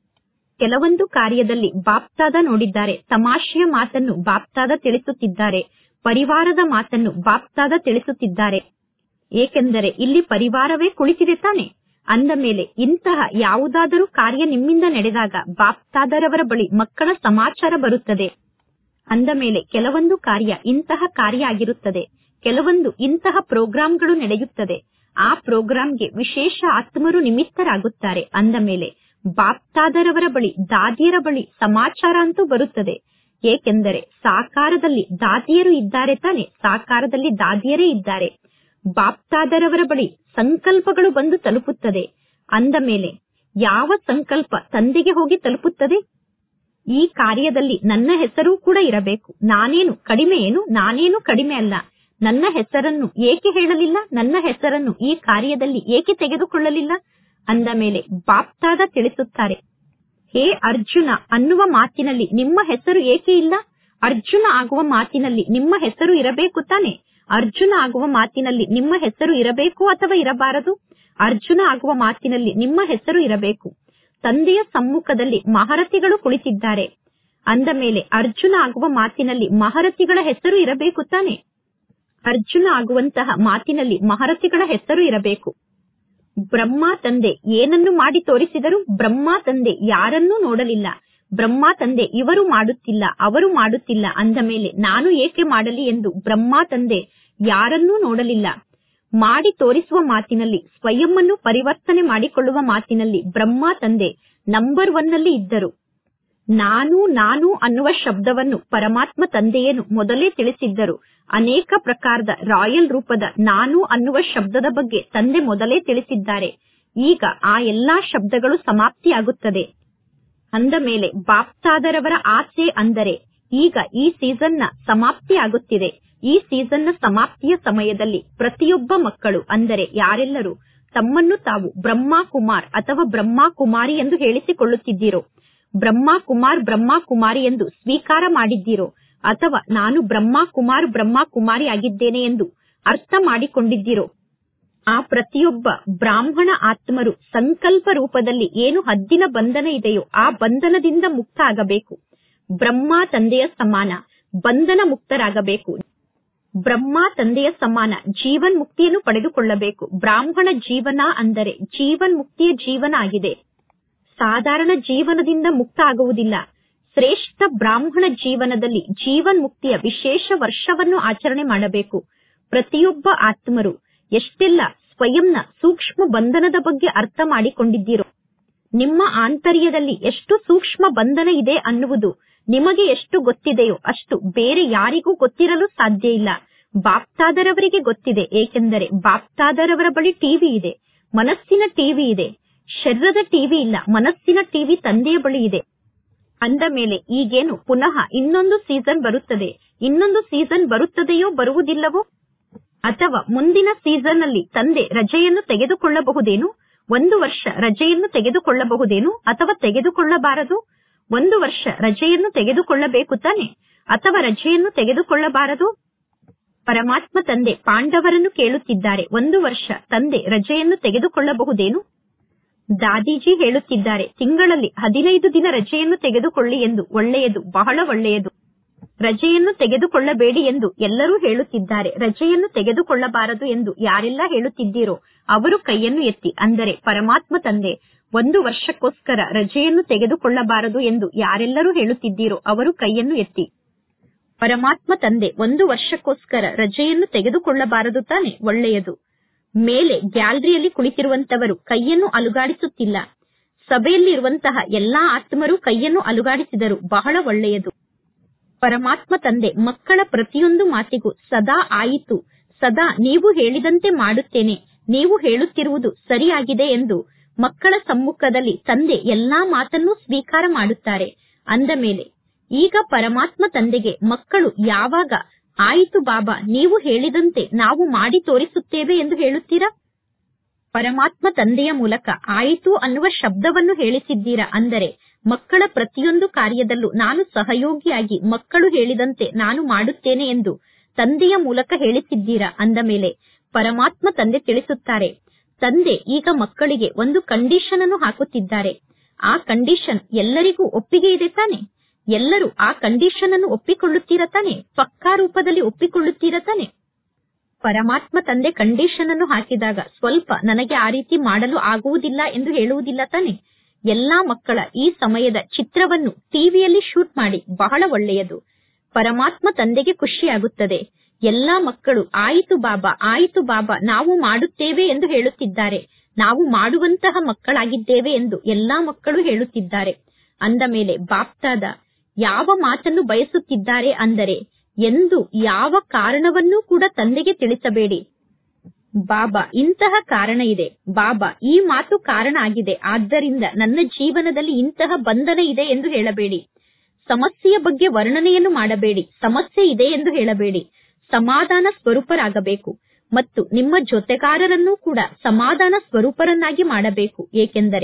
ಕೆಲವೊಂದು ಕಾರ್ಯದಲ್ಲಿ ಬಾಪ್ತಾದ ನೋಡಿದ್ದಾರೆ ತಮಾಷೆಯ ಮಾತನ್ನು ಬಾಪ್ತಾದ ತಿಳಿಸುತ್ತಿದ್ದಾರೆ ಪರಿವಾರದ ಮಾತನ್ನು ಬಾಪ್ತಾದ ತಿಳಿಸುತ್ತಿದ್ದಾರೆ ಏಕೆಂದರೆ ಇಲ್ಲಿ ಪರಿವಾರವೇ ಕುಳಿತಿದೆ ತಾನೆ ಅಂದ ಮೇಲೆ ಇಂತಹ ಯಾವುದಾದರೂ ಕಾರ್ಯ ನಿಮ್ಮಿಂದ ನಡೆದಾಗ ಬಾಪ್ತಾದರವರ ಬಳಿ ಮಕ್ಕಳ ಸಮಾಚಾರ ಬರುತ್ತದೆ ಅಂದ ಮೇಲೆ ಕೆಲವೊಂದು ಕಾರ್ಯ ಇಂತಹ ಕಾರ್ಯ ಆಗಿರುತ್ತದೆ ಕೆಲವೊಂದು ಇಂತಹ ಪ್ರೋಗ್ರಾಂಗಳು ನಡೆಯುತ್ತದೆ ಆ ಪ್ರೋಗ್ರಾಂಗೆ ವಿಶೇಷ ಆತ್ಮರು ನಿಮಿತ್ತರಾಗುತ್ತಾರೆ ಅಂದ ಮೇಲೆ ಬಾಪ್ತಾದರವರ ಬಳಿ ದಾದಿಯರ ಬಳಿ ಸಮಾಚಾರ ಅಂತೂ ಬರುತ್ತದೆ ಏಕೆಂದರೆ ಸಾಕಾರದಲ್ಲಿ ದಾದಿಯರು ಇದ್ದಾರೆ ತಾನೆ ಸಾಕಾರದಲ್ಲಿ ದಾದಿಯರೇ ಇದ್ದಾರೆ ಬಾಪ್ತಾದರವರ ಬಳಿ ಸಂಕಲ್ಪಗಳು ಬಂದು ತಲುಪುತ್ತದೆ ಅಂದ ಮೇಲೆ ಯಾವ ಸಂಕಲ್ಪ ತಂದೆಗೆ ಹೋಗಿ ತಲುಪುತ್ತದೆ ಈ ಕಾರ್ಯದಲ್ಲಿ ನನ್ನ ಹೆಸರು ಕೂಡ ಇರಬೇಕು ನಾನೇನು ಕಡಿಮೆ ಏನು ನಾನೇನು ಕಡಿಮೆ ಅಲ್ಲ ನನ್ನ ಹೆಸರನ್ನು ಏಕೆ ಹೇಳಲಿಲ್ಲ ನನ್ನ ಹೆಸರನ್ನು ಈ ಕಾರ್ಯದಲ್ಲಿ ಏಕೆ ತೆಗೆದುಕೊಳ್ಳಲಿಲ್ಲ ಅಂದ ಮೇಲೆ ಬಾಪ್ತಾದ ತಿಳಿಸುತ್ತಾರೆ ಹೇ ಅರ್ಜುನ ಅನ್ನುವ ಮಾತಿನಲ್ಲಿ ನಿಮ್ಮ ಹೆಸರು ಏಕೆ ಇಲ್ಲ ಅರ್ಜುನ ಆಗುವ ಮಾತಿನಲ್ಲಿ ನಿಮ್ಮ ಹೆಸರು ಇರಬೇಕು ತಾನೆ ಅರ್ಜುನ ಆಗುವ ಮಾತಿನಲ್ಲಿ ನಿಮ್ಮ ಹೆಸರು ಇರಬೇಕು ಅಥವಾ ಇರಬಾರದು ಅರ್ಜುನ ಆಗುವ ಮಾತಿನಲ್ಲಿ ನಿಮ್ಮ ಹೆಸರು ಇರಬೇಕು ತಂದೆಯ ಸಮ್ಮುಖದಲ್ಲಿ ಮಹಾರಥಿಗಳು ಕುಳಿತಿದ್ದಾರೆ ಅಂದ ಮೇಲೆ ಅರ್ಜುನ ಆಗುವ ಮಾತಿನಲ್ಲಿ ಮಹಾರಥಿಗಳ ಹೆಸರು ಇರಬೇಕು ತಾನೆ ಅರ್ಜುನ ಆಗುವಂತಹ ಮಾತಿನಲ್ಲಿ ಮಹಾರಥಿಗಳ ಹೆಸರು ಇರಬೇಕು ಬ್ರಹ್ಮ ತಂದೆ ಏನನ್ನು ಮಾಡಿ ತೋರಿಸಿದರು ಬ್ರಹ್ಮ ತಂದೆ ಯಾರನ್ನೂ ನೋಡಲಿಲ್ಲ ಬ್ರಹ್ಮ ತಂದೆ ಇವರು ಮಾಡುತ್ತಿಲ್ಲ ಅವರು ಮಾಡುತ್ತಿಲ್ಲ ಅಂದ ಮೇಲೆ ನಾನು ಏಕೆ ಮಾಡಲಿ ಎಂದು ಬ್ರಹ್ಮ ತಂದೆ ಯಾರನ್ನೂ ನೋಡಲಿಲ್ಲ ಮಾಡಿ ತೋರಿಸುವ ಮಾತಿನಲ್ಲಿ ಸ್ವಯಂವನ್ನು ಪರಿವರ್ತನೆ ಮಾಡಿಕೊಳ್ಳುವ ಮಾತಿನಲ್ಲಿ ಬ್ರಹ್ಮ ತಂದೆ ನಂಬರ್ ಒನ್ ನಲ್ಲಿ ಇದ್ದರು ನಾನು ನಾನು ಅನ್ನುವ ಶಬ್ದವನ್ನು ಪರಮಾತ್ಮ ತಂದೆಯೇನು ಮೊದಲೇ ತಿಳಿಸಿದ್ದರು ಅನೇಕ ಪ್ರಕಾರದ ರಾಯಲ್ ರೂಪದ ನಾನು ಅನ್ನುವ ಶಬ್ದದ ಬಗ್ಗೆ ತಂದೆ ಮೊದಲೇ ತಿಳಿಸಿದ್ದಾರೆ ಈಗ ಆ ಎಲ್ಲಾ ಶಬ್ದಗಳು ಸಮಾಪ್ತಿಯಾಗುತ್ತದೆ ಅಂದ ಮೇಲೆ ಬಾಪ್ತಾದರವರ ಆಸೆ ಅಂದರೆ ಈಗ ಈ ಸೀಸನ್ನ ಸಮಾಪ್ತಿ ಆಗುತ್ತಿದೆ ಈ ಸೀಸನ್ನ ಸಮಾಪ್ತಿಯ ಸಮಯದಲ್ಲಿ ಪ್ರತಿಯೊಬ್ಬ ಮಕ್ಕಳು ಅಂದರೆ ಯಾರೆಲ್ಲರೂ ತಮ್ಮನ್ನು ತಾವು ಬ್ರಹ್ಮ ಕುಮಾರ್ ಅಥವಾ ಬ್ರಹ್ಮ ಕುಮಾರಿ ಎಂದು ಹೇಳಿಸಿಕೊಳ್ಳುತ್ತಿದ್ದೀರೋ ಬ್ರಹ್ಮ ಕುಮಾರ್ ಬ್ರಹ್ಮ ಕುಮಾರಿ ಎಂದು ಸ್ವೀಕಾರ ಮಾಡಿದ್ದೀರೋ ಅಥವಾ ನಾನು ಬ್ರಹ್ಮ ಕುಮಾರ್ ಬ್ರಹ್ಮ ಕುಮಾರಿ ಆಗಿದ್ದೇನೆ ಎಂದು ಅರ್ಥ ಮಾಡಿಕೊಂಡಿದ್ದೀರೋ ಆ ಪ್ರತಿಯೊಬ್ಬ ಬ್ರಾಹ್ಮಣ ಆತ್ಮರು ಸಂಕಲ್ಪ ರೂಪದಲ್ಲಿ ಏನು ಹದ್ದಿನ ಬಂಧನ ಇದೆಯೋ ಆ ಬಂಧನದಿಂದ ಮುಕ್ತ ಆಗಬೇಕು ಬ್ರಹ್ಮ ತಂದೆಯ ಸಮಾನ ಬಂಧನ ಮುಕ್ತರಾಗಬೇಕು ಬ್ರಹ್ಮ ತಂದೆಯ ಸಮಾನ ಜೀವನ್ ಮುಕ್ತಿಯನ್ನು ಪಡೆದುಕೊಳ್ಳಬೇಕು ಬ್ರಾಹ್ಮಣ ಜೀವನ ಅಂದರೆ ಜೀವನ್ ಮುಕ್ತಿಯ ಜೀವನ ಆಗಿದೆ ಸಾಧಾರಣ ಜೀವನದಿಂದ ಮುಕ್ತ ಆಗುವುದಿಲ್ಲ ಶ್ರೇಷ್ಠ ಬ್ರಾಹ್ಮಣ ಜೀವನದಲ್ಲಿ ಜೀವನ್ ಮುಕ್ತಿಯ ವಿಶೇಷ ವರ್ಷವನ್ನು ಆಚರಣೆ ಮಾಡಬೇಕು ಪ್ರತಿಯೊಬ್ಬ ಆತ್ಮರು ಎಷ್ಟೆಲ್ಲ ಸ್ವಯಂನ ಸೂಕ್ಷ್ಮ ಬಂಧನದ ಬಗ್ಗೆ ಅರ್ಥ ಮಾಡಿಕೊಂಡಿದ್ದೀರೋ ನಿಮ್ಮ ಆಂತರ್ಯದಲ್ಲಿ ಎಷ್ಟು ಸೂಕ್ಷ್ಮ ಬಂಧನ ಇದೆ ಅನ್ನುವುದು ನಿಮಗೆ ಎಷ್ಟು ಗೊತ್ತಿದೆಯೋ ಅಷ್ಟು ಬೇರೆ ಯಾರಿಗೂ ಗೊತ್ತಿರಲು ಸಾಧ್ಯ ಇಲ್ಲ ಬಾಪ್ತಾದರವರಿಗೆ ಗೊತ್ತಿದೆ ಏಕೆಂದರೆ ಬಾಪ್ತಾದರವರ ಬಳಿ ಟಿವಿ ಇದೆ ಮನಸ್ಸಿನ ಟಿವಿ ಇದೆ ಶರೀರದ ಟಿವಿ ಇಲ್ಲ ಮನಸ್ಸಿನ ಟಿವಿ ತಂದೆಯ ಬಳಿ ಇದೆ ಅಂದ ಮೇಲೆ ಈಗೇನು ಪುನಃ ಇನ್ನೊಂದು ಸೀಸನ್ ಬರುತ್ತದೆ ಇನ್ನೊಂದು ಸೀಸನ್ ಬರುತ್ತದೆಯೋ ಬರುವುದಿಲ್ಲವೋ ಅಥವಾ ಮುಂದಿನ ಸೀಸನ್ ಅಲ್ಲಿ ತಂದೆ ರಜೆಯನ್ನು ತೆಗೆದುಕೊಳ್ಳಬಹುದೇನು ಒಂದು ವರ್ಷ ರಜೆಯನ್ನು ತೆಗೆದುಕೊಳ್ಳಬಹುದೇನು ಅಥವಾ ತೆಗೆದುಕೊಳ್ಳಬಾರದು ಒಂದು ವರ್ಷ ರಜೆಯನ್ನು ತೆಗೆದುಕೊಳ್ಳಬೇಕು ತಾನೆ ಅಥವಾ ರಜೆಯನ್ನು ತೆಗೆದುಕೊಳ್ಳಬಾರದು ಪರಮಾತ್ಮ ತಂದೆ ಪಾಂಡವರನ್ನು ಕೇಳುತ್ತಿದ್ದಾರೆ ಒಂದು ವರ್ಷ ತಂದೆ ರಜೆಯನ್ನು ತೆಗೆದುಕೊಳ್ಳಬಹುದೇನು ದಾದೀಜಿ ಹೇಳುತ್ತಿದ್ದಾರೆ ತಿಂಗಳಲ್ಲಿ ಹದಿನೈದು ದಿನ ರಜೆಯನ್ನು ತೆಗೆದುಕೊಳ್ಳಿ ಎಂದು ಒಳ್ಳೆಯದು ಬಹಳ ಒಳ್ಳೆಯದು ರಜೆಯನ್ನು ತೆಗೆದುಕೊಳ್ಳಬೇಡಿ ಎಂದು ಎಲ್ಲರೂ ಹೇಳುತ್ತಿದ್ದಾರೆ ರಜೆಯನ್ನು ತೆಗೆದುಕೊಳ್ಳಬಾರದು ಎಂದು ಯಾರೆಲ್ಲ ಹೇಳುತ್ತಿದ್ದೀರೋ ಅವರು ಕೈಯನ್ನು ಎತ್ತಿ ಅಂದರೆ ಪರಮಾತ್ಮ ತಂದೆ ಒಂದು ವರ್ಷಕ್ಕೋಸ್ಕರ ರಜೆಯನ್ನು ತೆಗೆದುಕೊಳ್ಳಬಾರದು ಎಂದು ಯಾರೆಲ್ಲರೂ ಹೇಳುತ್ತಿದ್ದೀರೋ ಅವರು ಕೈಯನ್ನು ಎತ್ತಿ ಪರಮಾತ್ಮ ತಂದೆ ಒಂದು ವರ್ಷಕ್ಕೋಸ್ಕರ ರಜೆಯನ್ನು ತೆಗೆದುಕೊಳ್ಳಬಾರದು ತಾನೆ ಒಳ್ಳೆಯದು ಮೇಲೆ ಗ್ಯಾಲರಿಯಲ್ಲಿ ಕುಳಿತಿರುವಂತವರು ಕೈಯನ್ನು ಅಲುಗಾಡಿಸುತ್ತಿಲ್ಲ ಸಭೆಯಲ್ಲಿ ಇರುವಂತಹ ಎಲ್ಲಾ ಆತ್ಮರು ಕೈಯನ್ನು ಅಲುಗಾಡಿಸಿದರು ಬಹಳ ಒಳ್ಳೆಯದು ಪರಮಾತ್ಮ ತಂದೆ ಮಕ್ಕಳ ಪ್ರತಿಯೊಂದು ಮಾತಿಗೂ ಸದಾ ಆಯಿತು ಸದಾ ನೀವು ಹೇಳಿದಂತೆ ಮಾಡುತ್ತೇನೆ ನೀವು ಹೇಳುತ್ತಿರುವುದು ಸರಿಯಾಗಿದೆ ಎಂದು ಮಕ್ಕಳ ಸಮ್ಮುಖದಲ್ಲಿ ತಂದೆ ಎಲ್ಲಾ ಮಾತನ್ನು ಸ್ವೀಕಾರ ಮಾಡುತ್ತಾರೆ ಅಂದ ಮೇಲೆ ಈಗ ಪರಮಾತ್ಮ ತಂದೆಗೆ ಮಕ್ಕಳು ಯಾವಾಗ ಆಯಿತು ಬಾಬಾ ನೀವು ಹೇಳಿದಂತೆ ನಾವು ಮಾಡಿ ತೋರಿಸುತ್ತೇವೆ ಎಂದು ಹೇಳುತ್ತೀರಾ ಪರಮಾತ್ಮ ತಂದೆಯ ಮೂಲಕ ಆಯಿತು ಅನ್ನುವ ಶಬ್ದವನ್ನು ಹೇಳಿಸಿದ್ದೀರಾ ಅಂದರೆ ಮಕ್ಕಳ ಪ್ರತಿಯೊಂದು ಕಾರ್ಯದಲ್ಲೂ ನಾನು ಸಹಯೋಗಿಯಾಗಿ ಮಕ್ಕಳು ಹೇಳಿದಂತೆ ನಾನು ಮಾಡುತ್ತೇನೆ ಎಂದು ತಂದೆಯ ಮೂಲಕ ಹೇಳಿಸಿದ್ದೀರಾ ಅಂದ ಮೇಲೆ ಪರಮಾತ್ಮ ತಂದೆ ತಿಳಿಸುತ್ತಾರೆ ತಂದೆ ಈಗ ಮಕ್ಕಳಿಗೆ ಒಂದು ಕಂಡೀಷನ್ ಅನ್ನು ಹಾಕುತ್ತಿದ್ದಾರೆ ಆ ಕಂಡೀಷನ್ ಎಲ್ಲರಿಗೂ ಒಪ್ಪಿಗೆ ಇದೆ ತಾನೆ ಎಲ್ಲರೂ ಆ ಕಂಡೀಷನ್ ಅನ್ನು ಒಪ್ಪಿಕೊಳ್ಳುತ್ತೀರ ತಾನೆ ಪಕ್ಕಾ ರೂಪದಲ್ಲಿ ಒಪ್ಪಿಕೊಳ್ಳುತ್ತೀರ ತಾನೆ ಪರಮಾತ್ಮ ತಂದೆ ಕಂಡೀಷನ್ ಅನ್ನು ಹಾಕಿದಾಗ ಸ್ವಲ್ಪ ನನಗೆ ಆ ರೀತಿ ಮಾಡಲು ಆಗುವುದಿಲ್ಲ ಎಂದು ಹೇಳುವುದಿಲ್ಲ ತಾನೆ ಎಲ್ಲಾ ಮಕ್ಕಳ ಈ ಸಮಯದ ಚಿತ್ರವನ್ನು ಟಿವಿಯಲ್ಲಿ ಶೂಟ್ ಮಾಡಿ ಬಹಳ ಒಳ್ಳೆಯದು ಪರಮಾತ್ಮ ತಂದೆಗೆ ಖುಷಿಯಾಗುತ್ತದೆ ಎಲ್ಲಾ ಮಕ್ಕಳು ಆಯಿತು ಬಾಬಾ ಆಯಿತು ಬಾಬಾ ನಾವು ಮಾಡುತ್ತೇವೆ ಎಂದು ಹೇಳುತ್ತಿದ್ದಾರೆ ನಾವು ಮಾಡುವಂತಹ ಮಕ್ಕಳಾಗಿದ್ದೇವೆ ಎಂದು ಎಲ್ಲಾ ಮಕ್ಕಳು ಹೇಳುತ್ತಿದ್ದಾರೆ ಅಂದ ಮೇಲೆ ಬಾಪ್ತಾದ ಯಾವ ಮಾತನ್ನು ಬಯಸುತ್ತಿದ್ದಾರೆ ಅಂದರೆ ಎಂದು ಯಾವ ಕಾರಣವನ್ನೂ ಕೂಡ ತಂದೆಗೆ ತಿಳಿಸಬೇಡಿ ಬಾಬಾ ಇಂತಹ ಕಾರಣ ಇದೆ ಬಾಬಾ ಈ ಮಾತು ಕಾರಣ ಆಗಿದೆ ಆದ್ದರಿಂದ ನನ್ನ ಜೀವನದಲ್ಲಿ ಇಂತಹ ಬಂಧನ ಇದೆ ಎಂದು ಹೇಳಬೇಡಿ ಸಮಸ್ಯೆಯ ಬಗ್ಗೆ ವರ್ಣನೆಯನ್ನು ಮಾಡಬೇಡಿ ಸಮಸ್ಯೆ ಇದೆ ಎಂದು ಹೇಳಬೇಡಿ ಸಮಾಧಾನ ಸ್ವರೂಪರಾಗಬೇಕು ಮತ್ತು ನಿಮ್ಮ ಜೊತೆಗಾರರನ್ನೂ ಕೂಡ ಸಮಾಧಾನ ಸ್ವರೂಪರನ್ನಾಗಿ ಮಾಡಬೇಕು ಏಕೆಂದರೆ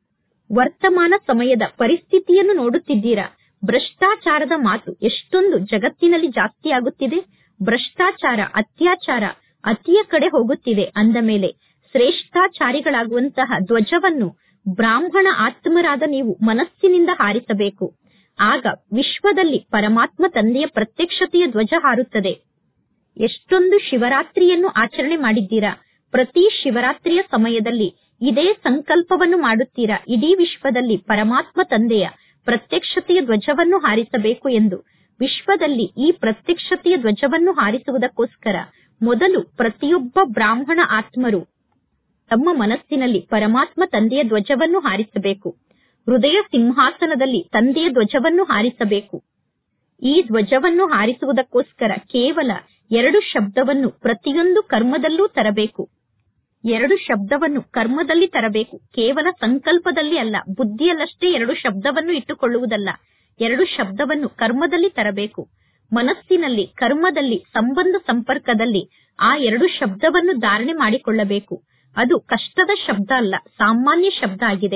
ವರ್ತಮಾನ ಸಮಯದ ಪರಿಸ್ಥಿತಿಯನ್ನು ನೋಡುತ್ತಿದ್ದೀರಾ ಭ್ರಷ್ಟಾಚಾರದ ಮಾತು ಎಷ್ಟೊಂದು ಜಗತ್ತಿನಲ್ಲಿ ಜಾಸ್ತಿ ಆಗುತ್ತಿದೆ ಭ್ರಷ್ಟಾಚಾರ ಅತ್ಯಾಚಾರ ಅತಿಯ ಕಡೆ ಹೋಗುತ್ತಿದೆ ಅಂದ ಮೇಲೆ ಶ್ರೇಷ್ಠಾಚಾರಿಗಳಾಗುವಂತಹ ಧ್ವಜವನ್ನು ಬ್ರಾಹ್ಮಣ ಆತ್ಮರಾದ ನೀವು ಮನಸ್ಸಿನಿಂದ ಹಾರಿಸಬೇಕು ಆಗ ವಿಶ್ವದಲ್ಲಿ ಪರಮಾತ್ಮ ತಂದೆಯ ಪ್ರತ್ಯಕ್ಷತೆಯ ಧ್ವಜ ಹಾರುತ್ತದೆ ಎಷ್ಟೊಂದು ಶಿವರಾತ್ರಿಯನ್ನು ಆಚರಣೆ ಮಾಡಿದ್ದೀರಾ ಪ್ರತಿ ಶಿವರಾತ್ರಿಯ ಸಮಯದಲ್ಲಿ ಇದೇ ಸಂಕಲ್ಪವನ್ನು ಮಾಡುತ್ತೀರಾ ಇಡೀ ವಿಶ್ವದಲ್ಲಿ ಪರಮಾತ್ಮ ತಂದೆಯ ಪ್ರತ್ಯಕ್ಷತೆಯ ಧ್ವಜವನ್ನು ಹಾರಿಸಬೇಕು ಎಂದು ವಿಶ್ವದಲ್ಲಿ ಈ ಪ್ರತ್ಯಕ್ಷತೆಯ ಧ್ವಜವನ್ನು ಹಾರಿಸುವುದಕ್ಕೋಸ್ಕರ ಮೊದಲು ಪ್ರತಿಯೊಬ್ಬ ಬ್ರಾಹ್ಮಣ ಆತ್ಮರು ತಮ್ಮ ಮನಸ್ಸಿನಲ್ಲಿ ಪರಮಾತ್ಮ ತಂದೆಯ ಧ್ವಜವನ್ನು ಹಾರಿಸಬೇಕು ಹೃದಯ ಸಿಂಹಾಸನದಲ್ಲಿ ತಂದೆಯ ಧ್ವಜವನ್ನು ಹಾರಿಸಬೇಕು ಈ ಧ್ವಜವನ್ನು ಹಾರಿಸುವುದಕ್ಕೋಸ್ಕರ ಕೇವಲ ಎರಡು ಶಬ್ದವನ್ನು ಪ್ರತಿಯೊಂದು ಕರ್ಮದಲ್ಲೂ ತರಬೇಕು ಎರಡು ಶಬ್ದವನ್ನು ಕರ್ಮದಲ್ಲಿ ತರಬೇಕು ಕೇವಲ ಸಂಕಲ್ಪದಲ್ಲಿ ಅಲ್ಲ ಬುದ್ಧಿಯಲ್ಲಷ್ಟೇ ಎರಡು ಶಬ್ದವನ್ನು ಇಟ್ಟುಕೊಳ್ಳುವುದಲ್ಲ ಎರಡು ಶಬ್ದವನ್ನು ಕರ್ಮದಲ್ಲಿ ತರಬೇಕು ಮನಸ್ಸಿನಲ್ಲಿ ಕರ್ಮದಲ್ಲಿ ಸಂಬಂಧ ಸಂಪರ್ಕದಲ್ಲಿ ಆ ಎರಡು ಶಬ್ದವನ್ನು ಧಾರಣೆ ಮಾಡಿಕೊಳ್ಳಬೇಕು ಅದು ಕಷ್ಟದ ಶಬ್ದ ಅಲ್ಲ ಸಾಮಾನ್ಯ ಶಬ್ದ ಆಗಿದೆ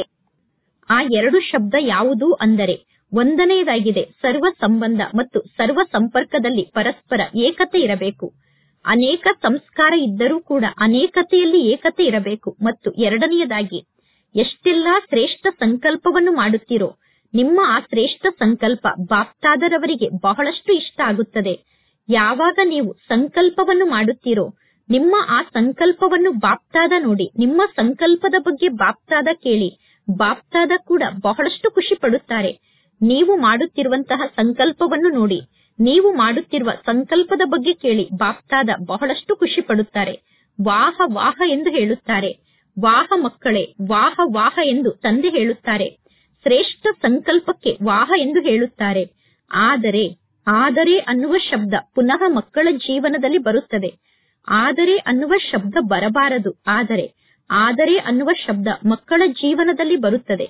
ಆ ಎರಡು ಶಬ್ದ ಯಾವುದು ಅಂದರೆ ಒಂದನೆಯದಾಗಿದೆ ಸರ್ವ ಸಂಬಂಧ ಮತ್ತು ಸರ್ವ ಸಂಪರ್ಕದಲ್ಲಿ ಪರಸ್ಪರ ಏಕತೆ ಇರಬೇಕು ಅನೇಕ ಸಂಸ್ಕಾರ ಇದ್ದರೂ ಕೂಡ ಅನೇಕತೆಯಲ್ಲಿ ಏಕತೆ ಇರಬೇಕು ಮತ್ತು ಎರಡನೆಯದಾಗಿ ಎಷ್ಟೆಲ್ಲಾ ಶ್ರೇಷ್ಠ ಸಂಕಲ್ಪವನ್ನು ಮಾಡುತ್ತೀರೋ ನಿಮ್ಮ ಆ ಶ್ರೇಷ್ಠ ಸಂಕಲ್ಪ ಬಾಪ್ತಾದರವರಿಗೆ ಬಹಳಷ್ಟು ಇಷ್ಟ ಆಗುತ್ತದೆ ಯಾವಾಗ ನೀವು ಸಂಕಲ್ಪವನ್ನು ಮಾಡುತ್ತೀರೋ ನಿಮ್ಮ ಆ ಸಂಕಲ್ಪವನ್ನು ಬಾಪ್ತಾದ ನೋಡಿ ನಿಮ್ಮ ಸಂಕಲ್ಪದ ಬಗ್ಗೆ ಬಾಪ್ತಾದ ಕೇಳಿ ಬಾಪ್ತಾದ ಕೂಡ ಬಹಳಷ್ಟು ಖುಷಿ ಪಡುತ್ತಾರೆ ನೀವು ಮಾಡುತ್ತಿರುವಂತಹ ಸಂಕಲ್ಪವನ್ನು ನೋಡಿ ನೀವು ಮಾಡುತ್ತಿರುವ ಸಂಕಲ್ಪದ ಬಗ್ಗೆ ಕೇಳಿ ಬಾಪ್ತಾದ ಬಹಳಷ್ಟು ಖುಷಿ ಪಡುತ್ತಾರೆ ವಾಹ ವಾಹ ಎಂದು ಹೇಳುತ್ತಾರೆ ವಾಹ ಮಕ್ಕಳೇ ವಾಹ ವಾಹ ಎಂದು ತಂದೆ ಹೇಳುತ್ತಾರೆ ಶ್ರೇಷ್ಠ ಸಂಕಲ್ಪಕ್ಕೆ ವಾಹ ಎಂದು ಹೇಳುತ್ತಾರೆ ಆದರೆ ಆದರೆ ಅನ್ನುವ ಶಬ್ದ ಪುನಃ ಮಕ್ಕಳ ಜೀವನದಲ್ಲಿ ಬರುತ್ತದೆ ಆದರೆ ಅನ್ನುವ ಶಬ್ದ ಬರಬಾರದು ಆದರೆ ಆದರೆ ಅನ್ನುವ ಶಬ್ದ ಮಕ್ಕಳ ಜೀವನದಲ್ಲಿ ಬರುತ್ತದೆ